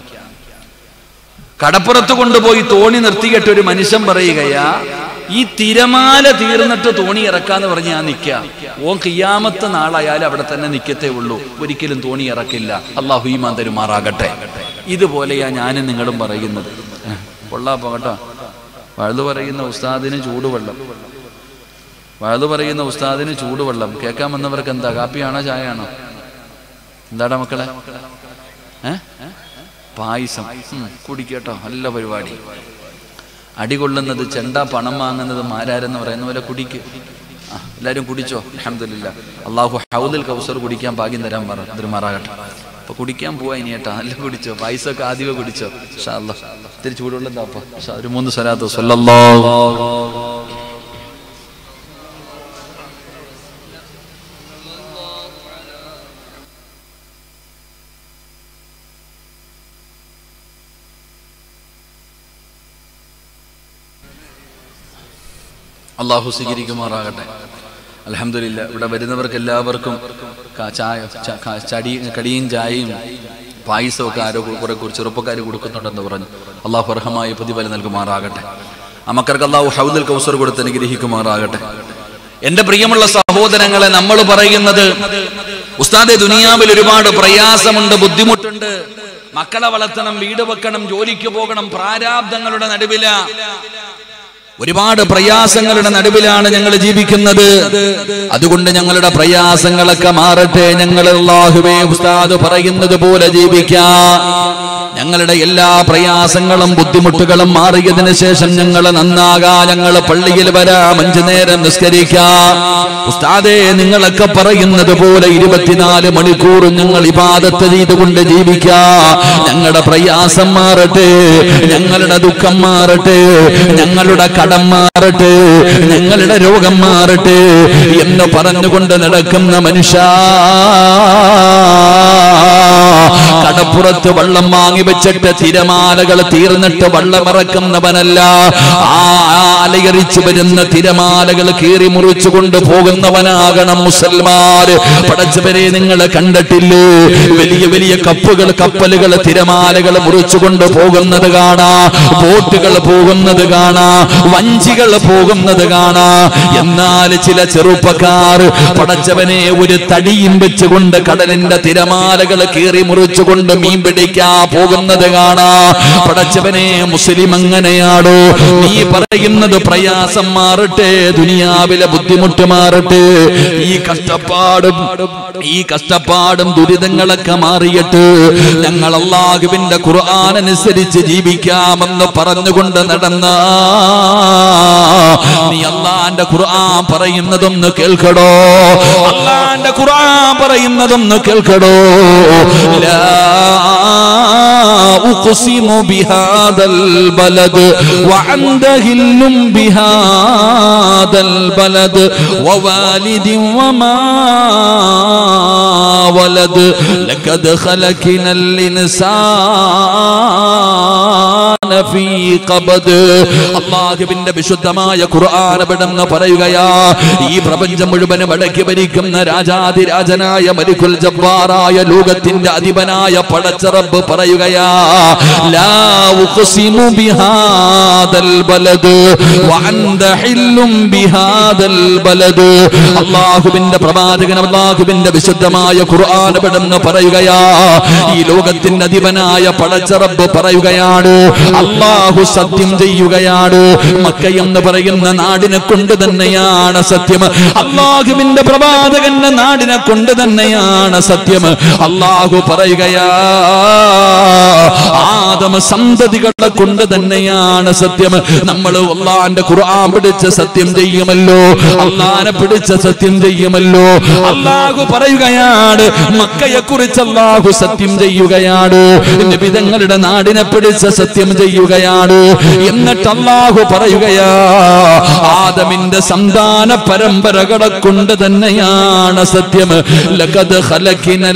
കടപ്പുറത്ത് കൊണ്ടുപോയി തോണി നിർത്തിയിട്ട് ഒരു മനുഷ്യൻ പറയുകയാ ഈ തിരമാല തീർന്നിട്ട് തോണി ഇറക്കാന്ന് പറഞ്ഞ് ഞാൻ നിൽക്കാം ഓൻ കിയാമത്തെ നാളായാലും അവിടെ തന്നെ നിൽക്കത്തേ ഉള്ളൂ ഒരിക്കലും തോണി ഇറക്കില്ല അള്ളാഹു ഈമാൻ തരുമാറാകട്ടെ ഇതുപോലെയാ ഞാനും നിങ്ങളും പറയുന്നത് ഏ, കൊള്ളാപ്പോ കേട്ടോ വഴുതു പറയുന്ന ഉസ്താദിന് ചൂടുവെള്ളം വഴുതു പറയുന്ന ഉസ്താദിന് ചൂടുവെള്ളം കേൾക്കാൻ വന്നവർക്ക് എന്താ കാപ്പിയാണോ ചായയാണോ എന്താടാ മക്കളെ ഏ പായസം ഉം, കുടിക്കട്ടോ നല്ല പരിപാടി അടികൊള്ളുന്നത് ചെണ്ട പണം വാങ്ങുന്നത് മാരാരെന്ന് പറയുന്ന പോലെ കുടിക്ക് ആ എല്ലാവരും കുടിച്ചോ അഹമ്മദില്ല അള്ളാഹു ഹൗദിൽ കൗസർ കുടിക്കാൻ ഭാഗ്യം തരാൻ പറ തിരുമാറാകട്ടെ അപ്പൊ കുടിക്കാൻ പോവാ ഇനി ഏട്ടാ നല്ല കുടിച്ചോ പായസമൊക്കെ ആദ്യമേ കുടിച്ചോ ഷാ അല്ലാ ഇത്തിരി ചൂടുള്ളതാ അപ്പൊ ഷാ, ഒരു മൂന്ന് സ്വലാത്തോ സല്ലല്ലാഹു അള്ളാഹു സ്വീകരിക്കുമാറാകട്ടെ അലഹമില്ല ഇവിടെ വരുന്നവർക്ക് എല്ലാവർക്കും ക- ചായ ച- ക- ചടി കടിയും ചായയും പായസവും ഒക്കെ ആരോ കുറെ കുറിച്ച് ചെറുപ്പക്കാർ കൊടുക്കുന്നുണ്ടെന്ന് പറഞ്ഞു അള്ളാഹു അർഹമായ പ്രതിഫലം നൽകുമാറാകട്ടെ ആ മക്കൾക്ക് അള്ളാഹു ഹൗദുൽ കൗസർ കൊടുത്ത് അനുഗ്രഹിക്കുമാറാകട്ടെ എന്റെ പ്രിയമുള്ള സഹോദരങ്ങളെ നമ്മൾ പറയുന്നത് ഉസ്താദെ ദുനിയാവിൽ ഒരുപാട് പ്രയാസമുണ്ട് ബുദ്ധിമുട്ടുണ്ട് മക്കളെ വളർത്തണം വീട് വെക്കണം ജോലിക്ക് പോകണം പ്രാരാബ്ദങ്ങളുടെ നടുവില ഒരുപാട് പ്രയാസങ്ങളുടെ നടുവിലാണ് ഞങ്ങൾ ജീവിക്കുന്നത് അതുകൊണ്ട് ഞങ്ങളുടെ പ്രയാസങ്ങളൊക്കെ മാറട്ടെ ഞങ്ങൾ അള്ളാഹുവേ ഉസ്താദ് പറയുന്നത് പോലെ ജീവിക്കാം ഞങ്ങളുടെ എല്ലാ പ്രയാസങ്ങളും ബുദ്ധിമുട്ടുകളും മാറിയതിനു ശേഷം ഞങ്ങൾ നന്നാകാ ഞങ്ങൾ പള്ളിയിൽ വരാം അഞ്ചു നേരം നിസ്കരിക്കാം ഉസ്താദേ നിങ്ങളൊക്കെ പറയുന്നത് പോലെ ഇരുപത്തിനാല് മണിക്കൂറും ഞങ്ങൾ ഇബാദത്ത് ചെയ്തുകൊണ്ട് ജീവിക്കാ ഞങ്ങളുടെ പ്രയാസം മാറട്ടെ ഞങ്ങളുടെ ദുഃഖം മാറട്ടെ ഞങ്ങളുടെ കടം മാറട്ടെ ഞങ്ങളുടെ രോഗം മാറട്ടെ എന്ന് പറഞ്ഞുകൊണ്ട് നടക്കുന്ന മനുഷ്യ കടപ്പുറത്ത് വെള്ളം വാങ്ങി വെച്ചിട്ട് തിരമാലകൾ തീർന്നിട്ട് വെള്ളമിറക്കുന്നവനല്ല ആ അലയറിച്ചു വരുന്ന തിരമാലകൾ കീറി മുറിച്ചു കൊണ്ട് പോകുന്നവനാകണം മുസൽമാര് പടച്ചവരെ നിങ്ങൾ കണ്ടിട്ടില്ലേ വലിയ വലിയ കപ്പുകൾ കപ്പലുകൾ തിരമാലകൾ മുറിച്ചു കൊണ്ട് പോകുന്നത് കാണാ ബോട്ടുകൾ പോകുന്നത് കാണാ വഞ്ചികൾ പോകുന്നത് കാണാ എന്നാൽ ചില ചെറുപ്പക്കാർ പടച്ചവനെ ഒരു തടിയും വെച്ചുകൊണ്ട് കടലിന്റെ തിരമാലകൾ കീറി മുറിച്ചുകൊണ്ട് മീൻ പിടിക്കാ പോകുന്നത് കാണാ പടച്ചവനെ മുസ്ലിം അങ്ങനെയാടോ നീ പറയുന്നത് പ്രയാസം മാറട്ടെ ദുനിയാവിലെ ബുദ്ധിമുട്ട് മാറട്ടെ ഈ കഷ്ടപ്പാടും ഈ കഷ്ടപ്പാടും ദുരിതങ്ങളൊക്കെ മാറിയിട്ട് ഞങ്ങൾ അള്ളാഹുവിന്റെ ഖുർആൻ അനുസരിച്ച് ജീവിക്കാമെന്ന് പറഞ്ഞുകൊണ്ട് നടന്ന നീ അള്ളാന്റെ ഖുർആൻ പറയുന്നതൊന്ന് കേൾക്കടോ അള്ളാന്റെ ഖുർആൻ പറയുന്നതൊന്ന് കേൾക്കടോ ലാ أقسم بهذا البلد وعند هل بهذا البلد ووالد وما ولد لقد خلقنا الإنسان في قبد അള്ളാഹുവിന്റെ വിശുദ്ധമായ ഖുർആൻ ഇവിടെന്ന് പറയുകയാ ഈ പ്രപഞ്ചം മുഴുവനും അടക്കി ഭരിക്കുന്ന രാജാതിരാജനായ മലിക്കുൽ ജബ്ബാറായ ലോകത്തിന്റെ അധിപനായ പടച്ചറബ് പറയുകയാ ലാ ഉഖ്സിമു ബിഹാദൽ ബലദ് വഅന്ത ഹില്ലും ബിഹാദൽ ബലദ് അല്ലാഹുവിന്റെ പ്രവാചകൻ അല്ലാഹുവിന്റെ വിശുദ്ധമായ ഖുർആൻ ഇവിടെന്ന് പറയുകയാ ഈ ലോകത്തിന്റെ അധിപനായ പടച്ചറബ് പറയുകയാണ് അള്ളാഹു സത്യം ചെയ്യുകയാണ് മക്ക എന്ന് പറയുന്ന നാടിനെ കൊണ്ട് തന്നെയാണ് സത്യം അള്ളാഹുവിന്റെ പ്രവാചകന്റെ നാടിനെ കൊണ്ട് തന്നെയാണ് സത്യം അള്ളാഹു പറയുകയാ ആദമ സന്തതികളെ കൊണ്ട് തന്നെയാണ് സത്യം നമ്മൾ അള്ളാന്റെ ഖുർആൻ പിടിച്ച് സത്യം ചെയ്യുമല്ലോ അള്ളാനെ പിടിച്ച് സത്യം ചെയ്യുമല്ലോ അള്ളാഹു പറയുകയാണ് മക്കയെ കുറിച്ച് അള്ളാഹു സത്യം ചെയ്യുകയാണ് നിബിതങ്ങളുടെ നാടിനെ പിടിച്ച് സത്യം ചെയ്യുകയാണ് എന്നിട്ട് അള്ളാഹു പറയുകയാ ആദമിന്റെ സന്താന പരമ്പരകളെ കൊണ്ട് തന്നെയാണ് സത്യം ലഖദ് ഖലഖിനൽ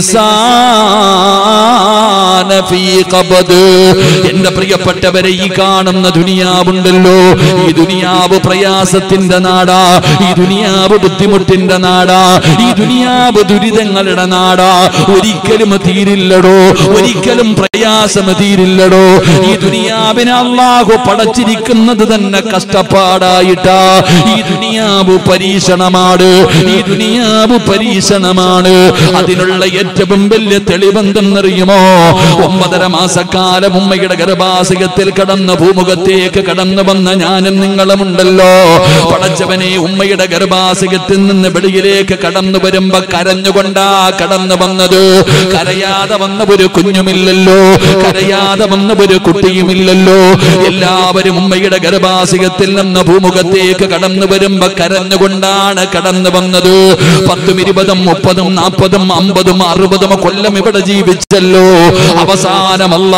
ഇൻസാന ഫീ ഖബദ് എന്റെ പ്രിയപ്പെട്ടവരെ ഈ കാണുന്ന ദുനിയാവുണ്ടല്ലോ ഈ ദുനിയാവ് പ്രയാസത്തിന്റെ നാടാ ഈ ദുനിയാവ് ബുദ്ധിമുട്ടിന്റെ നാടാ ഈ ദുനിയാവ് ദുരിതങ്ങളുടെ നാടാ ഒരിക്കലും തീരില്ലടോ ഒരിക്കലും പ്രയാസം തീരില്ലടോ ഈ ദുനിയാവിനെ അള്ളാഹു പടച്ചിരിക്കുന്നത് തന്നെ കഷ്ടപ്പാടായിട്ടാ ഈ ദുനിയാവ് പരീക്ഷണമാണ് ഈ ദുനിയാവ് പരീക്ഷണമാണ് അതിനുള്ള ഏറ്റവും വലിയ തെളിവെന്തെന്നറിയുമോ ഒമ്പതര മാസക്കാലം ഉമ്മയുടെ ഗർഭാശയത്തിൽ കടന്ന ഭൂമുഖത്തേക്ക് കടന്നു വന്ന ഞാനും നിങ്ങളുമുണ്ടല്ലോ പടച്ചവനെ ഉമ്മയുടെ ഗർഭാശയത്തിൽ നിന്ന് വെളിയിലേക്ക് കടന്നു വരുമ്പോ കരഞ്ഞുകൊണ്ടാ കടന്നു വന്നത് കരയാതെ വന്ന ഒരു കുഞ്ഞുമില്ലല്ലോ കരയാതെ വന്ന ഒരു കുട്ടിയുമില്ലല്ലോ എല്ലാവരും ഉമ്മയുടെ ഗർഭാശയത്തിൽ നിന്ന് ഭൂമുഖത്തേക്ക് കടന്നു വരുമ്പോ കരഞ്ഞുകൊണ്ടാണ് കടന്നു വന്നത് പത്തും ഇരുപതും മുപ്പതും നാൽപ്പതും അമ്പതും അറുപതും കൊല്ലം ഇവിടെ ജീവിച്ചല്ലോ അവസാനമല്ല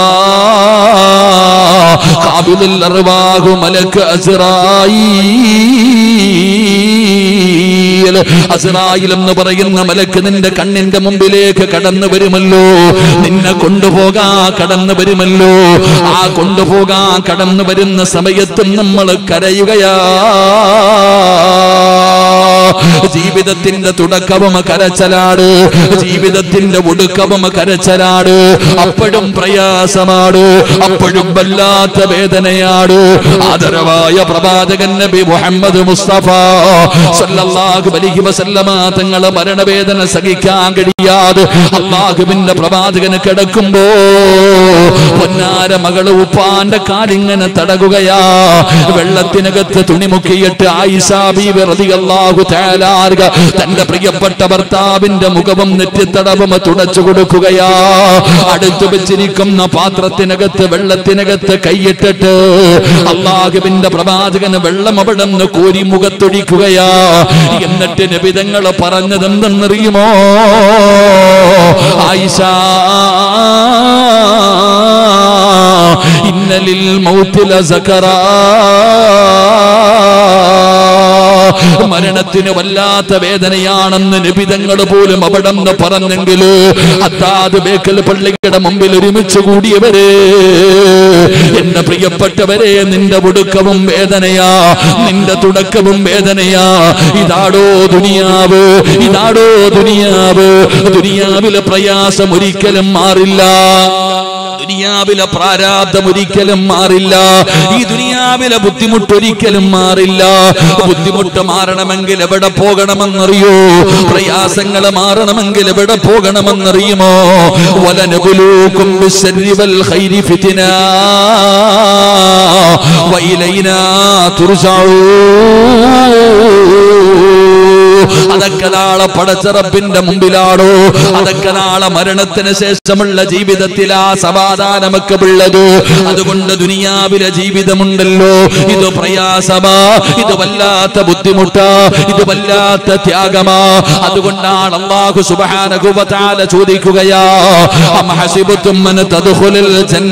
കാബിലുൽ അർവാഹു മലക്ക് അസ്റായീൽ അസ്റായിൽ എന്ന് പറയുന്ന മലക്ക് നിന്റെ കണ്ണിന്റെ മുമ്പിലേക്ക് കടന്നു വരുമല്ലോ നിന്നെ കൊണ്ടുപോകാ കടന്നു വരുമല്ലോ ആ കൊണ്ടുപോകാ കടന്നു വരുന്ന സമയത്തും നമ്മൾ കരയുകയാ ജീവിതത്തിന്റെ തുടക്കവും കരച്ചലാട് ജീവിതത്തിന്റെ ഒടുക്കവും കരച്ചലാട് അപ്പോഴും പ്രയാസമാണ് അപ്പോഴും വല്ലാത്ത വേദനയാണ് ആദരവായ പ്രവാചകൻ നബി മുഹമ്മദ് മുസ്തഫ സല്ലല്ലാഹു അലൈഹി വസല്ലമ തങ്ങളെ മരണവേദന സഹിക്കാൻ കഴിയാതെ അള്ളാഹുവിന്റെ പ്രവാചകന് കിടക്കുമ്പോ പൊന്നാര മകള് ഉപ്പാന്റെ കാലിങ്ങനെ തടകുകയാ വെള്ളത്തിനകത്ത് തുണിമുക്കിയിട്ട് ആയിഷാ ബീവി റളിയല്ലാഹു തആല ആർക തന്റെ പ്രിയപ്പെട്ട ഭർത്താവിന്റെ മുഖവും നെറ്റിത്തടവും തുടച്ചു കൊടുക്കുകയാ അടുത്തു വെച്ചിരിക്കുന്ന പാത്രത്തിനകത്ത് വെള്ളത്തിനകത്ത് കൈയിട്ടിട്ട് അള്ളാഹുവിന്റെ പ്രവാചകന് വെള്ളം അവിടെ നിന്ന് കോരി മുഖത്തൊഴിക്കുകയാ എന്നിട്ട് നിബിതങ്ങൾ പറഞ്ഞതെന്തെന്നറിയുമോ ആയിഷ ഇന്നലിൽ മൗത്തില സക്കറാ മരണത്തിന് വല്ലാത്ത വേദനയാണെന്ന് നിബിതങ്ങൾ പോലും അവിടെ നിന്ന് പറഞ്ഞെങ്കിൽ അത്താത് ബേക്കൽ പള്ളിയുടെ മുമ്പിൽ ഒരുമിച്ച് കൂടിയവരെ എന്റെ പ്രിയപ്പെട്ടവരെ നിന്റെ ഒടുക്കവും വേദനയാ നിന്റെ തുടക്കവും വേദനയാ ഇതാടോ ദുനിയാവ് ഇതാടോ ദുനിയാവ് ദുനിയാവിലെ പ്രയാസം ഒരിക്കലും മാറില്ല ദുനിയാവിലെ പ്രാരാബ്ദം ഒരിക്കലും മാറില്ല ഈ ദുനിയാവിലെ ബുദ്ധിമുട്ട് ഒരിക്കലും മാറില്ല ബുദ്ധിമുട്ട് മാറണമെങ്കിൽ എവിടെ പോകണമെന്നറിയോ പ്രയാസങ്ങൾ മാറണമെങ്കിൽ എവിടെ പോകണമെന്നറിയുമോ വലനുകുലൂക്കും ബിശ്ശർരി വൽ ഖൈരി ഫിത്ന വഇലൈനാ തുർജഊ അതൊക്കെ നാളെ പടച്ചറപ്പിന്റെ മുമ്പിലാണോ അതൊക്കെ നാളെ മരണത്തിന് ശേഷമുള്ള ജീവിതത്തിലാ സമാധാനമൊക്കെ ഉള്ളത് അതുകൊണ്ട് ദുനിയാവിലെ ജീവിതമുണ്ടല്ലോ ഇത് പ്രയാസമാ ഇത് വല്ലാത്ത ബുദ്ധിമുട്ടാ ഇത് വല്ലാത്ത ത്യാഗമാ അതുകൊണ്ടാണ് അള്ളാഹു സുബ്ഹാനഹു വ തആല ചോദിക്കുകയാ അം ഹസിബത്തും അൻ തദ്ഖുലുൽ ജന്ന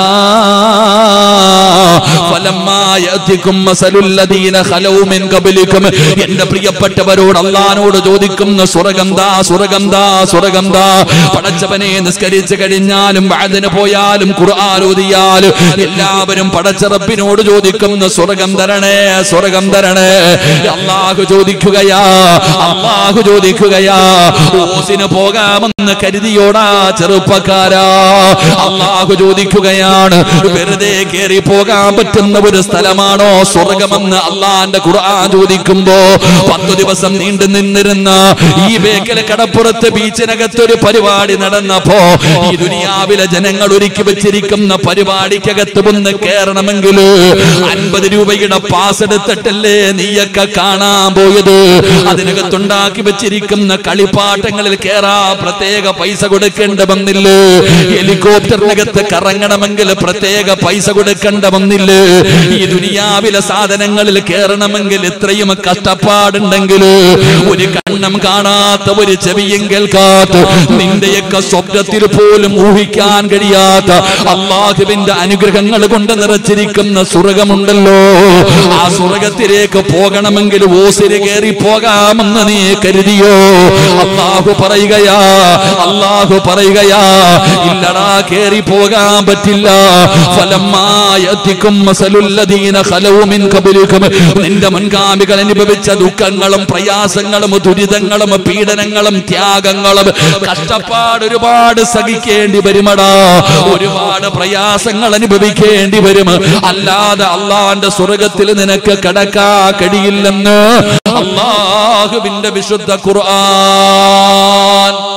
ഫലമ്മാ യഅതികും മസലുൽ ലദീന ഖലൗ മിൻ ഖബലികും എന്റെ പ്രിയപ്പെട്ടവരോട് അള്ളഹാനോട് ചോദിക്കുന്ന സ്വർഗന്താ സ്വർഗന്താ സ്വർഗന്താ പടച്ചവനെ നിസ്കരിച്ചു കഴിഞ്ഞാലും വാതിന് പോയാലും ഖുർആൻ ഓതിയാലും എല്ലാവരും പടച്ചറപ്പിനോട് ചോദിക്കുന്ന സ്വർഗം തരണേ സ്വർഗം തരണേ അള്ളാഹു ചോദിക്കുകയാ അള്ളാഹു ചോദിക്കുകയാ ഓസിന് പോകാമെന്ന് കരുതിയോടാ ചെറുപ്പക്കാരാ അള്ളാഹു ചോദിക്കുകയാണ് വെറുതെ കയറി പോകാൻ പറ്റുന്ന ഒരു സ്ഥലമാണോ സ്വർഗമെന്ന് അള്ളാന്റെ ഖുർആൻ ചോദിക്കുമ്പോ പത്തു ദിവസം നീണ്ടു നിന്നിരുന്ന ഈ ബേക്കല കടപ്പുറത്ത് ബീച്ചിനകത്ത് ഒരു പരിപാടി നടന്നപ്പോ ഈ ദുനിയാവിലെ ജനങ്ങൾ ഒരുക്കി വെച്ചിരിക്കുന്ന പരിപാടിക്കകത്ത് ഒന്ന് കയറണമെങ്കിൽ അൻപത് രൂപയുടെ പാസ് എടുത്തിട്ടല്ലേ നീയൊക്കെ കാണാൻ പോയത് അതിനകത്തുണ്ടാക്കി വെച്ചിരിക്കുന്ന കളിപ്പാട്ടങ്ങളിൽ കേറാ പ്രത്യേക പൈസ കൊടുക്കേണ്ട വന്നില്ലേ ഹെലികോപ്റ്ററിനകത്ത് കറങ്ങണമെങ്കിൽ പ്രത്യേക പൈസ കൊടുക്കേണ്ട വന്നില്ലേ ഈ ദുനിയാവിലെ സാധനങ്ങളിൽ കയറണമെങ്കിൽ ഇത്രയും കഷ്ടപ്പാടുണ്ടെങ്കിൽ ഒരു കണ്ണം കാണാത്ത ഒരു ചെവിയും കേൾക്കാത്ത നിന്റെയൊക്കെ സ്വപ്നത്തിൽ പോലും ഊഹിക്കാൻ കഴിയാത്ത അള്ളാഹുവിന്റെ അനുഗ്രഹങ്ങൾ കൊണ്ട് നിറച്ചിരിക്കുന്ന സ്വർഗമുണ്ടല്ലോ ആ സ്വർഗത്തിലേക്ക് പോകണമെങ്കിൽ ഓസിന് കയറി പോകാമെന്ന് നീ കരുതിയോ അള്ളാഹു പറയുകയാ അള്ളാഹു പറയുകയാ ഇല്ലടാ കേറി പോകാൻ പറ്റില്ല ഫലമായത്തിക്കും മസലുല്ലദീന ഖലവു മിൻ ഖബലികും നിന്റെ മുൻഗാമികൾ അനുഭവിച്ച ദുഃഖങ്ങളും പ്രയാസങ്ങളും ദുരിതങ്ങളും പീഡനങ്ങളും ത്യാഗങ്ങളും കഷ്ടപ്പാട് ഒരുപാട് സഹിക്കേണ്ടി വരുമടാ ഒരുപാട് പ്രയാസങ്ങൾ അനുഭവിക്കേണ്ടി വരും അല്ലാതെ അള്ളാന്റെ സ്വർഗത്തിൽ നിനക്ക് കടക്കാ കഴിയില്ലെന്ന് അള്ളാഹുവിന്റെ വിശുദ്ധ ഖുർആൻ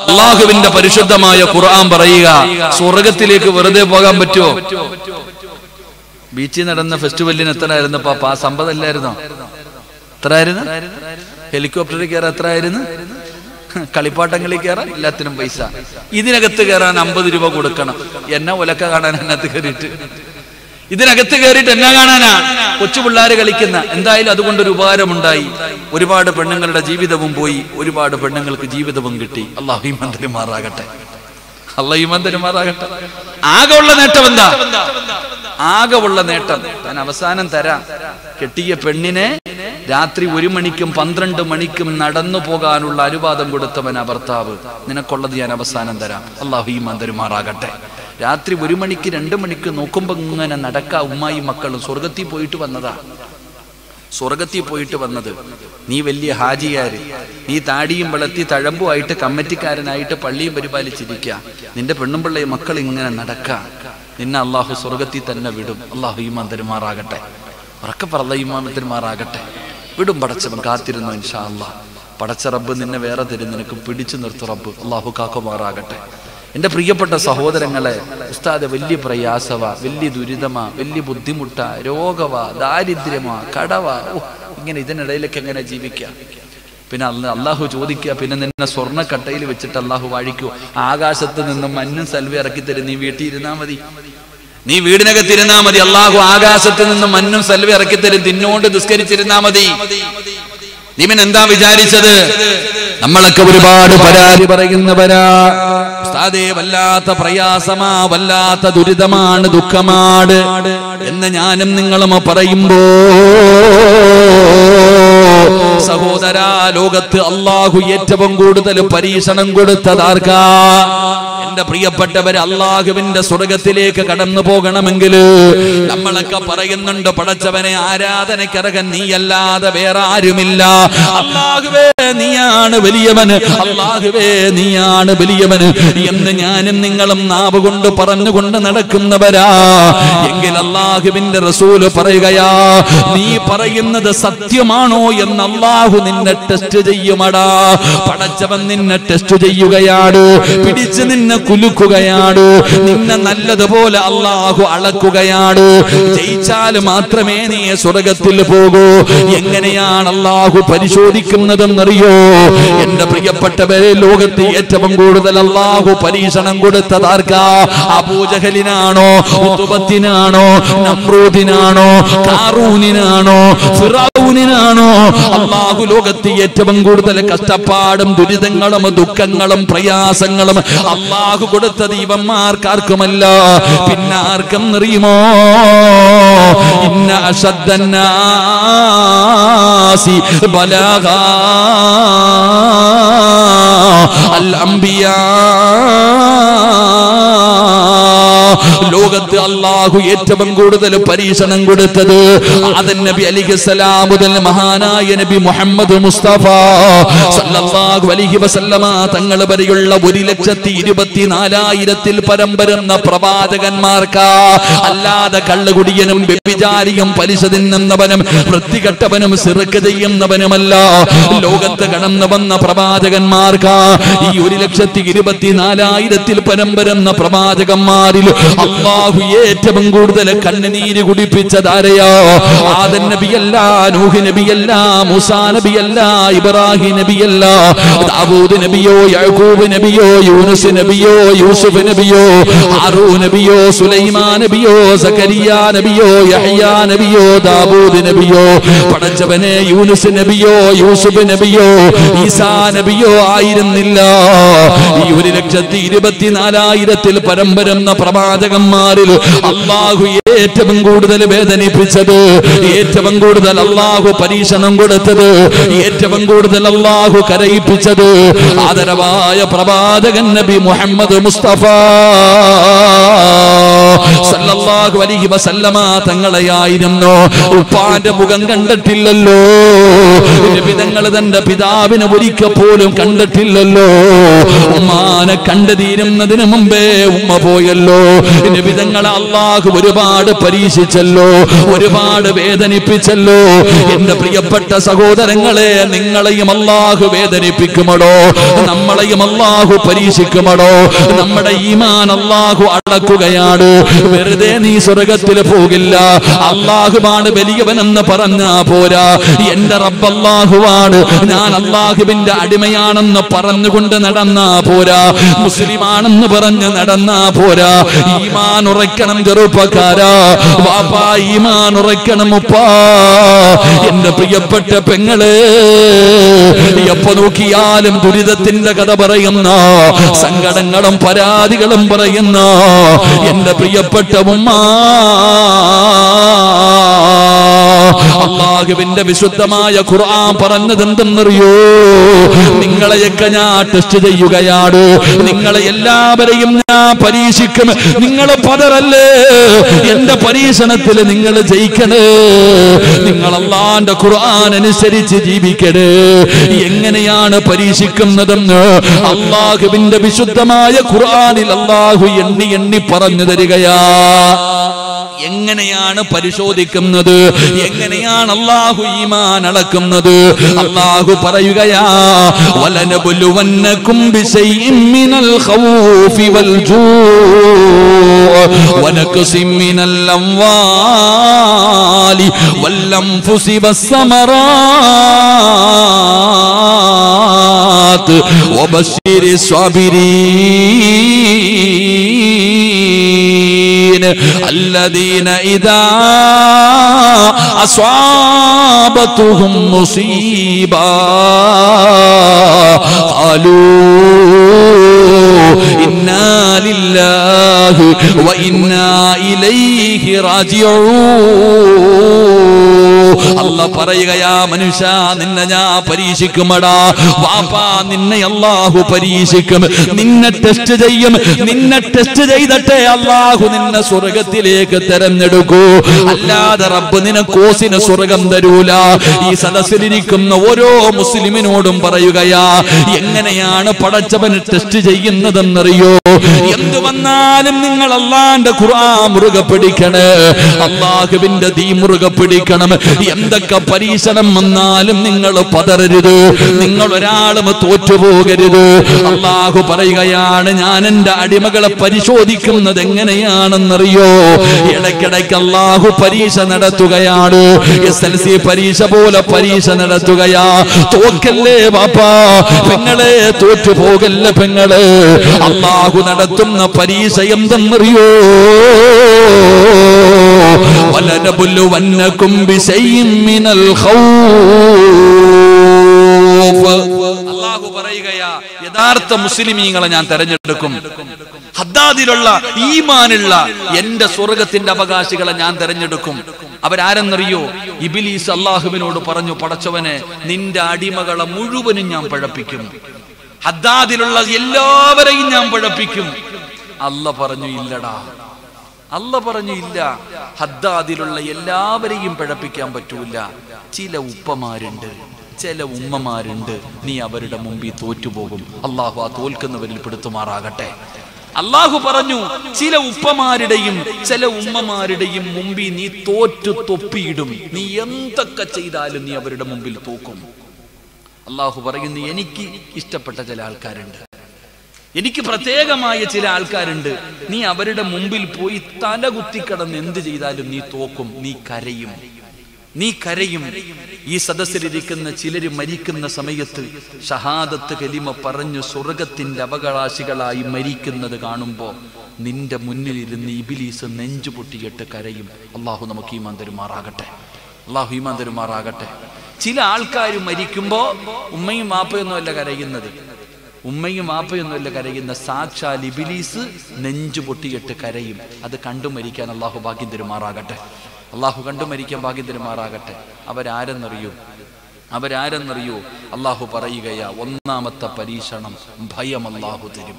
അള്ളാഹുവിന്റെ പരിശുദ്ധമായ ഖുർആൻ പറയുക സ്വർഗത്തിലേക്ക് വെറുതെ പോകാൻ പറ്റുമോ ബീച്ചിൽ നടന്ന ഫെസ്റ്റിവലിന് എത്ര ആയിരുന്നു പാപ്പ ആ സമ്പതല്ലായിരുന്നോ എത്ര ആയിരുന്നു ഹെലികോപ്റ്ററിൽ കയറാൻ എത്ര ആയിരുന്നു കളിപ്പാട്ടങ്ങളിൽ കയറാൻ എല്ലാത്തിനും പൈസ ഇതിനകത്ത് കയറാൻ അമ്പത് രൂപ കൊടുക്കണം എന്നെ ഒലക്ക കാണാൻ അതിനകത്ത് കയറിയിട്ട് ഇതിനകത്ത് കയറിയിട്ട് എന്നാ കാണാനാ കൊച്ചു പിള്ളേര് കളിക്കുന്ന എന്തായാലും അതുകൊണ്ടൊരു ഉപകാരമുണ്ടായി ഒരുപാട് പെണ്ണുങ്ങളുടെ ജീവിതവും പോയി ഒരുപാട് പെണ്ണുങ്ങൾക്ക് ജീവിതവും കിട്ടി അള്ളാഹു ഈ മന്ത്രിമാറാകട്ടെ അള്ളാഹു ഈ മന്ത്രിമാറാകട്ടെ ആകെ ഉള്ള നേട്ടം എന്താ ആകെ ഉള്ള നേട്ടം ഞാൻ അവസാനം തരാം കെട്ടിയ പെണ്ണിനെ രാത്രി ഒരു മണിക്കും പന്ത്രണ്ട് മണിക്കും നടന്നു പോകാനുള്ള അനുവാദം കൊടുത്തവനാ ഭർത്താവ് നിനക്കുള്ളത് ഞാൻ അവസാനം തരാം അള്ളാഹു ഈ മന്ത്രിമാറാകട്ടെ രാത്രി ഒരു മണിക്ക് രണ്ട് മണിക്ക് നോക്കുമ്പോ ഇങ്ങനെ നടക്ക ഉമ്മായി മക്കളും സ്വർഗത്തിൽ പോയിട്ട് വന്നതാ സ്വർഗത്തിൽ പോയിട്ട് വന്നത് നീ വലിയ ഹാജിയാര് നീ താടിയും വളർത്തി തഴമ്പുമായിട്ട് കമ്മറ്റിക്കാരനായിട്ട് പള്ളിയും പരിപാലിച്ചിരിക്കുക നിന്റെ പെണ്ണും പിള്ളയും മക്കൾ ഇങ്ങനെ നടക്ക നിന്നെ അള്ളാഹു സ്വർഗത്തിൽ തന്നെ വിടും അള്ളാഹു ഈമാൻ തരുമാറാകട്ടെ ഉറക്കെ പറല്ല ഈമാൻ തരുമാറാകട്ടെ വിടും പടച്ചവൻ കാത്തിരുന്നു ഇൻഷാ അള്ളാഹ് പടച്ച റബ്ബ് നിന്നെ വേറെ തരും നിനക്ക് പിടിച്ചു നിർത്തു റബ്ബ് അള്ളാഹു കാക്കുമാറാകട്ടെ എന്റെ പ്രിയപ്പെട്ട സഹോദരങ്ങളെ ഉസ്താദ് വലിയ പ്രയാസവ വലിയ ദുരിതമാ വലിയ ബുദ്ധിമുട്ടാ രോഗവാ ദാരിദ്ര്യമാ കടവാ ഓ ഇങ്ങനെ ഇതിനിടയിലൊക്കെ എങ്ങനെ ജീവിക്കാം പിന്നെ അല്ല അള്ളാഹു ചോദിക്കുക പിന്നെ നിന്നെ സ്വർണ്ണക്കട്ടയിൽ വെച്ചിട്ട് അള്ളാഹു വാഴിക്കൂ ആകാശത്ത് നിന്നും മഞ്ഞും സൽവി ഇറക്കി തരും നീ വീട്ടിൽ ഇരുന്നാ മതി നീ വീടിനകത്തിരുന്നാ മതി അള്ളാഹു ആകാശത്ത് നിന്നും മഞ്ഞും സൽവി ഇറക്കി തരും തിന്നോണ്ട് നിസ്കരിച്ചിരുന്നാ മതി നീമൻ എന്താ വിചാരിച്ചത് നമ്മളൊക്കെ ഒരുപാട് പരാതി പറയുന്നവരാ ഉസ്താദേ വല്ലാത്ത പ്രയാസമാ വല്ലാത്ത ദുരിതമാണ് ദുഃഖമാണ് എന്ന് ഞാനും നിങ്ങളും പറയുമ്പോ സഹോദരാ ലോകത്ത് അള്ളാഹു ഏറ്റവും കൂടുതൽ പരീക്ഷണം കൊടുത്തതാർക്കാ എന്റെ പ്രിയപ്പെട്ടവര് അള്ളാഹുവിന്റെ സ്വർഗത്തിലേക്ക് കടന്നു പോകണമെങ്കിൽ നമ്മളൊക്കെ പറയുന്നുണ്ട് പടച്ചവനെ ആരാധനയ്ക്കിറങ്ങൻ നീയല്ലാതെ വേറെ ആരുമില്ല അള്ളാഹുവേ നീയാണ് വലിയവന് അള്ളാഹുവേ നീയാണ് വലിയവന് എന്ന് ഞാനും നിങ്ങളും നാവ് കൊണ്ട് പറഞ്ഞുകൊണ്ട് നടക്കുന്നവരാ എങ്കിൽ അള്ളാഹുവിന്റെ റസൂല് പറയുകയാ നീ പറയുന്നത് സത്യമാണോ എന്ന് അള്ളാഹു നിന്നെ ടെസ്റ്റ് ചെയ്യുമടാ പടച്ചവൻ നിന്നെ ടെസ്റ്റ് ചെയ്യുകയാണ് പിടിച്ച് നിന്നെ കുലുക്കുകയാണ് നിന്നെ നല്ലതുപോലെ അള്ളാഹു അളക്കുകയാണ് ജയിച്ചാൽ മാത്രമേ നീ സ്വർഗത്തിൽ പോകൂ എങ്ങനെയാണ് അള്ളാഹു പരിശോധിക്കുന്നതെന്നറിയോ എന്റെ പ്രിയപ്പെട്ടവരെ ലോകത്ത് ഏറ്റവും കൂടുതൽ അള്ളാഹു പരീക്ഷണം കൊടുത്തതാർക്കാ അബൂജഹലിനാണോ ഉത്തുബത്തിനാണോ നമ്രൂദിനാണോ കാറൂനിനാണോ ഫിറൌനിനാണോ അള്ളാഹു ലോകത്ത് ഏറ്റവും കൂടുതൽ കഷ്ടപ്പാടും ദുരിതങ്ങളും ദുഃഖങ്ങളും പ്രയാസങ്ങളും അള്ളാഹു കൊടുത്തത് ഇവന്മാർക്കാർക്കുമല്ല പിന്നെ ആർക്കും അറിയുമോ ഇന്ന അശദ്ദന്നാസി ബലാഗാ അൽ അംബിയാ ലോകത്ത് അള്ളാഹു ഏറ്റവും കൂടുതൽ പരീക്ഷണം കൊടുത്തത് ആദൻ നബി അലിഖലാം മുതൽ മഹാനായ നബി മുഹമ്മദ് മുസ്തഫ സല്ലല്ലാഹു അലൈഹി വസല്ലമ തങ്ങൾ വരെയുള്ള ഒരു ലക്ഷത്തി ഇരുപത്തിനാലായിരത്തിൽ പരം വരുന്ന പ്രവാചകന്മാർക്ക് അല്ലാതെ കള്ളുകുടിയനും വ്യഭിചാരിയും പലിശ തിന്നുന്നവനും വൃത്തികെട്ടവനും സിറുക്ക് ചെയ്യുന്നവനുമല്ല ലോകത്ത് കടന്നു വന്ന പ്രവാചകന്മാർക്ക് ഈ ഒരു ലക്ഷത്തി ഇരുപത്തിനാലായിരത്തിൽ പരം വരുന്ന പ്രവാചകന്മാരിൽ അള്ളാഹു ഏറ്റവും കൂടുതൽ കണ്ണുനീര് കുടിപ്പിച്ചതാരെയോ ആദൻ നബിയല്ല നൂഹ് നബിയല്ല മുസാ നബിയല്ല ഇബ്രാഹിം നബിയല്ല ദാവൂദ് നബിയോ യാക്കൂബ് നബിയോ യൂനുസ് നബിയോ യൂസുഫ് നബിയോ ഹാറൂ നബിയോ സുലൈമാൻ നബിയോ സക്കരിയ നബിയോ യഹ്യാ നബിയോ ദാവൂദ് നബിയോ പടച്ചവനെ യൂനുസ് നബിയോ യൂസുഫ് നബിയോ ഈസാ നബിയോ ആയിരുന്നില്ല ഈ ഒരു ലക്ഷത്തി ഇരുപത്തിനാലായിരത്തിൽ പരം വരുന്ന പ്രവാചകന്മാരിൽ അള്ളാഹു ഏറ്റവും കൂടുതൽ വേദനിപ്പിച്ചത് ഏറ്റവും കൂടുതൽ അള്ളാഹു പരീക്ഷണം കൊടുത്തത് ഏറ്റവും കൂടുതൽ അള്ളാഹു കരയിപ്പിച്ചത് ആദരവായ പ്രവാചകൻ നബി മുഹമ്മദ് മുസ്തഫ സല്ലല്ലാഹു അലൈഹി വസല്ലമ തങ്ങളെയായിരുന്നു ഉപ്പാന്റെ മുഖം കണ്ടിട്ടില്ലല്ലോ വിധങ്ങൾ തന്റെ പിതാവിനെ ഒരിക്കൽ പോലും കണ്ടിട്ടില്ലല്ലോ ഉമ്മാനെ കണ്ടു തീരുന്നതിന് മുമ്പേ ഉമ്മ പോയല്ലോ വിധങ്ങളെ അള്ളാഹു ഒരുപാട് പരീക്ഷിച്ചല്ലോ ഒരുപാട് വേദനിപ്പിച്ചല്ലോ എന്റെ പ്രിയപ്പെട്ട സഹോദരങ്ങളെ നിങ്ങളെയും അള്ളാഹു വേദനിപ്പിക്കുമടോ നമ്മളെയും അള്ളാഹു പരീക്ഷിക്കുമടോ നമ്മുടെ ഈമാൻ അള്ളാഹു അടക്കുകയാണ് വെറുതെ നീ സ്വർഗത്തിൽ പോകില്ല അള്ളാഹുവാണ് വലിയവനെന്ന് പറഞ്ഞാ പോരാ എന്റെ റബ്ബ് അള്ളാഹുവാണ് ഞാൻ അള്ളാഹുവിന്റെ അടിമയാണെന്ന് പറഞ്ഞുകൊണ്ട് നടന്നാ പോരാ മുസ്ലിമാണെന്ന് പറഞ്ഞ് നടന്നാ പോരാ ഈമാൻ ഉറയ്ക്കണം ചെറുപ്പക്കാരാ വാപ്പാ ഈമാൻ ഉറയ്ക്കണം ഉപ്പാ എന്റെ പ്രിയപ്പെട്ട പെങ്ങളെ എപ്പോ നോക്കിയാലും ദുരിതത്തിന്റെ കഥ പറയുന്ന സങ്കടങ്ങളും പരാതികളും പറയുന്ന എന്റെ പ്രിയപ്പെട്ട ഉമ്മ അള്ളാഹുവിന്റെ വിശുദ്ധമായ ഖുർആൻ പറഞ്ഞത് എന്തെന്നറിയോ നിങ്ങളെയൊക്കെ ഞാൻ ടെസ്റ്റ് ചെയ്യുകയാണ് നിങ്ങളെ എല്ലാവരെയും ഞാൻ പരീക്ഷിക്കും നിങ്ങൾ പതറല്ലേ എന്റെ പരീക്ഷണത്തിൽ നിങ്ങൾ ജയിക്കണേ നിങ്ങൾ അള്ളാന്റെ ഖുർആൻ അനുസരിച്ച് ജീവിക്കണേ എങ്ങനെയാണ് പരീക്ഷിക്കുന്നതെന്ന് അള്ളാഹുവിന്റെ വിശുദ്ധമായ ഖുർആനിൽ അള്ളാഹു എണ്ണി എണ്ണി പറഞ്ഞു തരികയാ എങ്ങനെയാണ് പരിശോധിക്കുന്നത് എങ്ങനെയാണ് അള്ളാഹു ഈമാൻ അളക്കുന്നത് അള്ളാഹു പറയുകയാ വലനബുലുവന്നക്കും ബിശൈഇൻ മിനൽ ഖൗഫി വൽ ജൂഅ വനക്സിം മിനൽ അംവാലി വൽ അൻഫുസി വസ്സമറാത്ത് വബശ്ശിരി الصابرين الذين إذا أصابتهم مصيبة قالوا إنا لله وإنا إليه راجعون അല്ല പറയുകയാ മനുഷ്യ നിന്നെ ഞാൻ പരീക്ഷിക്കുമടാ വാപ്പാ നിന്നെ അള്ളാഹു പരീക്ഷിക്കും നിന്നെ ടെസ്റ്റ് ചെയ്യും നിന്നെ ടെസ്റ്റ് ചെയ്തിട്ടേ അള്ളാഹു നിന്നെ സ്വർഗത്തിലേക്ക് തെരഞ്ഞെടുക്കൂ അല്ലാതെ റബ്ബ് നിന കോസിന് സ്വർഗം തരൂല ഈ സദസ്സിലിരിക്കുന്ന ഓരോ മുസ്ലിമിനോടും പറയുകയാ എങ്ങനെയാണ് പടച്ചവന് ടെസ്റ്റ് ചെയ്യുന്നതെന്നറിയോ എന്ത് വന്നാലും നിങ്ങൾ അള്ളാന്റെ ഖുർആൻ മുറുകെ പിടിക്കണേ അള്ളാഹുവിന്റെ ദീ മുറുകെ പിടിക്കണം എന്തൊക്കെ പരീക്ഷണം വന്നാലും നിങ്ങൾ പതറരുത് നിങ്ങൾ ഒരാളും തോറ്റുപോകരുത് അള്ളാഹു പറയുകയാണ് ഞാൻ എന്റെ അടിമകളെ പരിശോധിക്കുന്നത് എങ്ങനെയാണെന്നറിയോ ഇടയ്ക്കിടയ്ക്ക് അള്ളാഹു പരീക്ഷ നടത്തുകയാണ് എസ് എൽ സി പരീക്ഷ പോലെ പരീക്ഷ നടത്തുകയാ തോക്കല്ലേ ബാപ്പാ പെങ്ങളെ തോറ്റുപോകല്ല പെങ്ങളെ അള്ളാഹു നടത്തുന്ന പരീക്ഷ എന്തെന്നറിയോ ولنبلونكم بشيء من الخوف അള്ളാഹു പറയുകയാ യഥാർത്ഥ മുസ്ലിമീങ്ങളെ ഞാൻ തെരഞ്ഞെടുക്കും ഹദ്ദാദിലുള്ള ഈമാനുള്ള എന്റെ സ്വർഗത്തിന്റെ അവകാശികളെ ഞാൻ തെരഞ്ഞെടുക്കും അവരാരെന്നറിയോ ഇബിലീസ് അള്ളാഹുവിനോട് പറഞ്ഞു പടച്ചവനെ നിന്റെ അടിമകളെ മുഴുവനും ഞാൻ പഴപ്പിക്കും ഹദ്ദാദിലുള്ള എല്ലാവരെയും ഞാൻ പഴപ്പിക്കും അല്ല പറഞ്ഞു ഇല്ലടാ അല്ല പറഞ്ഞു ഇല്ല ഹദ്ദാദിലുള്ള എല്ലാവരെയും പിഴപ്പിക്കാൻ പറ്റൂല ചില ഉപ്പമാരുണ്ട് ചില ഉമ്മമാരുണ്ട് നീ അവരുടെ മുമ്പിൽ തോറ്റുപോകും അള്ളാഹു ആ തോൽക്കുന്നവരിൽ പെടുത്തുമാറാകട്ടെ അള്ളാഹു പറഞ്ഞു ചില ഉപ്പമാരുടെയും ചില ഉമ്മമാരുടെയും മുമ്പിൽ നീ തോറ്റു തൊപ്പിയിടും നീ എന്തൊക്കെ ചെയ്താലും നീ അവരുടെ മുമ്പിൽ തോക്കും അള്ളാഹു പറയുന്നു എനിക്ക് ഇഷ്ടപ്പെട്ട ചില ആൾക്കാരുണ്ട് എനിക്ക് പ്രത്യേകമായ ചില ആൾക്കാരുണ്ട് നീ അവരുടെ മുമ്പിൽ പോയി തല കുത്തിക്കടന്ന് എന്ത് ചെയ്താലും നീ തോക്കും നീ കരയും നീ കരയും ഈ സദസ്സിലിരിക്കുന്ന ചിലര് മരിക്കുന്ന സമയത്ത് ഷഹാദത്ത് കലിമ പറഞ്ഞു സ്വർഗത്തിന്റെ അവകാശികളായി മരിക്കുന്നത് കാണുമ്പോ നിന്റെ മുന്നിലിരുന്ന് ഇബിലീസ് നെഞ്ചു പൊട്ടിയിട്ട് കരയും അള്ളാഹു നമുക്ക് ഈമാൻ തരുമാറാകട്ടെ അള്ളാഹു ഈമാൻ തരുമാറാകട്ടെ ചില ആൾക്കാർ മരിക്കുമ്പോ ഉമ്മയും വാപ്പയൊന്നുമല്ല കരയുന്നത് ഉമ്മയും വാപ്പയൊന്നുമല്ല കരയുന്ന സാക്ഷാൽ ഇബിലീസ് നെഞ്ചു പൊട്ടിയിട്ട് കരയും അത് കണ്ടു മരിക്കാൻ അള്ളാഹു ഭാഗ്യം തരുമാറാകട്ടെ അള്ളാഹു കണ്ടു മരിക്കാൻ ഭാഗ്യം തരുമാറാകട്ടെ അവരാരെന്നറിയൂ അവരാരെന്നറിയോ അള്ളാഹു പറയുകയാ ഒന്നാമത്തെ പരീക്ഷണം ഭയം അള്ളാഹു തരും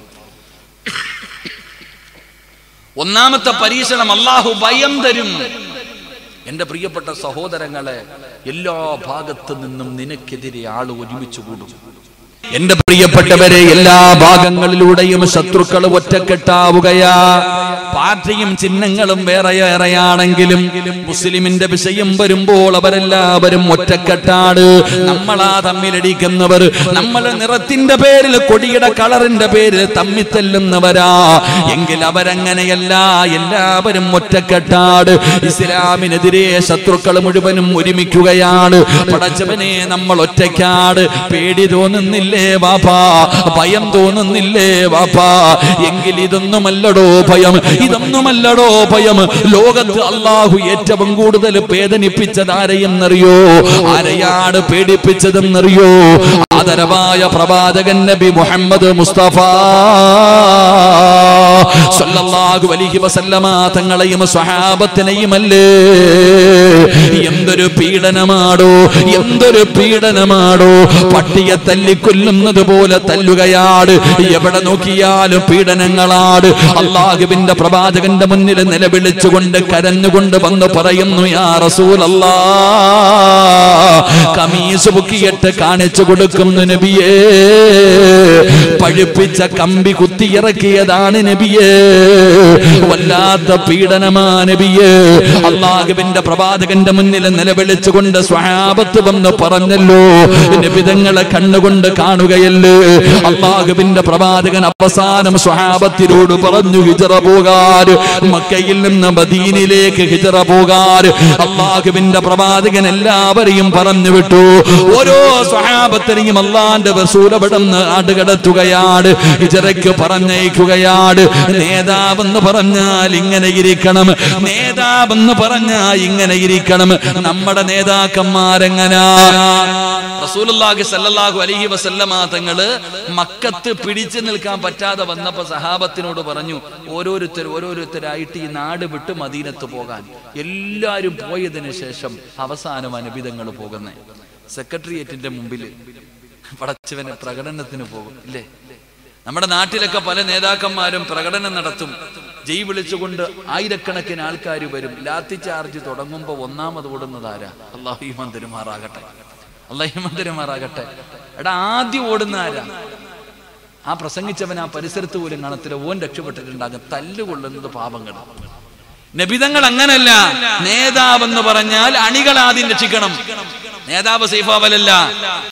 ഒന്നാമത്തെ പരീക്ഷണം അള്ളാഹു ഭയം തരും എന്റെ പ്രിയപ്പെട്ട സഹോദരങ്ങളെ എല്ലാ ഭാഗത്തു നിന്നും നിനക്കെതിരെ ആള് ഒരുമിച്ച് കൂടും എന്റെ പ്രിയപ്പെട്ടവരെ എല്ലാ ഭാഗങ്ങളിലൂടെയും ശത്രുക്കൾ ഒറ്റക്കെട്ടാവുകയാ പാർട്ടിയും ചിഹ്നങ്ങളും വേറെ വേറെയാണെങ്കിലും മുസ്ലിമിന്റെ വിഷയം വരുമ്പോൾ അവരെല്ലാവരും ഒറ്റക്കെട്ടാണ് നമ്മളാ തമ്മിലടിക്കുന്നവർ നമ്മൾ നിറത്തിന്റെ പേരിൽ കൊടിയുടെ കളറിന്റെ പേരിൽ തമ്മി തെല്ലുന്നവരാ എങ്കിൽ അവരങ്ങനെയല്ല എല്ലാവരും ഒറ്റക്കെട്ടാട് ഇസ്ലാമിനെതിരെ ശത്രുക്കൾ മുഴുവനും ഒരുമിക്കുകയാണ് പടച്ചവനെ നമ്മൾ ഒറ്റയ്ക്കാട് പേടി തോന്നുന്നില്ലേ വാപ്പാ ഭയം തോന്നുന്നില്ലേ വാപ്പാ എങ്കിൽ ഇതൊന്നുമല്ലടോ ഭയം ഇതൊന്നുമല്ലടോ ഭയം ലോകത്ത് അള്ളാഹു ഏറ്റവും കൂടുതൽ വേദനിപ്പിച്ചത് ആരെയെന്നറിയോ ആരെയാണ് പേടിപ്പിച്ചതെന്നറിയോ ആദരവായ പ്രവാചകൻ നബി മുഹമ്മദ് മുസ്തഫ സല്ലല്ലാഹു അലൈഹി വസല്ലമ തങ്ങളെയും സ്വഹാബത്തിനെയുമല്ലേ എന്തൊരു പീഡനമാടോ എന്തൊരു പീഡനമാടോ പട്ടിയെ തല്ലിക്കൊല്ലുന്നത് പോലെ തല്ലുകയാണ് എവിടെ നോക്കിയാലും പീഡനങ്ങളാട് അള്ളാഹുവിന്റെ പ്രവാചകന്റെ മുന്നിൽ നിലവിളിച്ചുകൊണ്ട് കരഞ്ഞുകൊണ്ട് വന്ന് പറയുന്നു യാ റസൂലല്ലാ കമീസ് പൊക്കിയിട്ട് കാണിച്ചു കൊടുക്കുന്നു നബിയേ പഴുപ്പിച്ച കമ്പി കുത്തിയിറക്കിയതാണ് നബിയേ വല്ലാത്ത പീഡനമാ നബിയേ അള്ളാഹുവിന്റെ പ്രവാചകന്റെ മുന്നിൽ നിലവിളിച്ചുകൊണ്ട് സ്വഹാബത്ത് വന്ന് പറഞ്ഞല്ലോ നബിതങ്ങളെ കണ്ണുകൊണ്ട് കാണുകയല്ലേ അള്ളാഹുവിന്റെ പ്രവാചകൻ അവസാനം സ്വഹാബത്തിനോട് പറഞ്ഞു ഹിജറ പോകാൻ മക്കയിൽ നിന്ന് മദീനിലേക്ക് ഹിജറ പോകാൻ അള്ളാഹുവിന്റെ പ്രവാചകൻ എല്ലാവരെയും പറഞ്ഞു വിട്ടു ഓരോ സ്വഹാബത്തിനെയും അള്ളാന്റെ റസൂലവിടുന്ന് ആടുകടത്തുകയാണ് ഹിജറയ്ക്ക് പറഞ്ഞയക്കുകയാണ് നേതാവെന്ന് പറഞ്ഞാൽ ഇങ്ങനെ ഇരിക്കണം നേതാവെന്ന് പറഞ്ഞാൽ ഇങ്ങനെ ഇരിക്കണം നമ്മുടെ നേതാക്കന്മാരെങ്ങനാ റസൂലുള്ളാഹി സല്ലല്ലാഹു അലൈഹി വസല്ലമ തങ്ങള് മക്കത്ത് പിടിച്ചു നിൽക്കാൻ പറ്റാതെ വന്നപ്പോ സഹാബത്തിനോട് പറഞ്ഞു ഓരോരുത്തർ ഓരോരുത്തരായിട്ട് ഈ നാട് വിട്ട് മദീനത്ത് പോകാൻ എല്ലാരും പോയതിനു ശേഷം അവസാനം അനുബിധങ്ങൾ പോകുന്നേ സെക്രട്ടേറിയറ്റിന്റെ മുമ്പിൽ പടച്ചവന് പ്രകടനത്തിന് പോകും ഇല്ലേ നമ്മുടെ നാട്ടിലൊക്കെ പല നേതാക്കന്മാരും പ്രകടനം നടത്തും ജയ് വിളിച്ചുകൊണ്ട് ആയിരക്കണക്കിന് ആൾക്കാർ വരും ലാത്തി ചാർജ് തുടങ്ങുമ്പോൾ ഒന്നാമത് ഓടുന്നത് ആരാ അള്ളാഹു ഈ മന്ദിരമാറാകട്ടെ അള്ളാഹി മന്ദിരമാറാകട്ടെ എടാ ആദ്യം ഓടുന്ന ആരാ ആ പ്രസംഗിച്ചവൻ ആ പരിസരത്ത് പോലും കാണത്തില്ല ഓൻ രക്ഷപ്പെട്ടിട്ടുണ്ടാകും തല്ലുകൊള്ളുന്നത് പാപങ്ങൾ നബിതങ്ങൾ അങ്ങനല്ല നേതാവെന്ന് പറഞ്ഞാൽ അണികൾ ആദ്യം രക്ഷിക്കണം നേതാവ് സൈഫാവലല്ല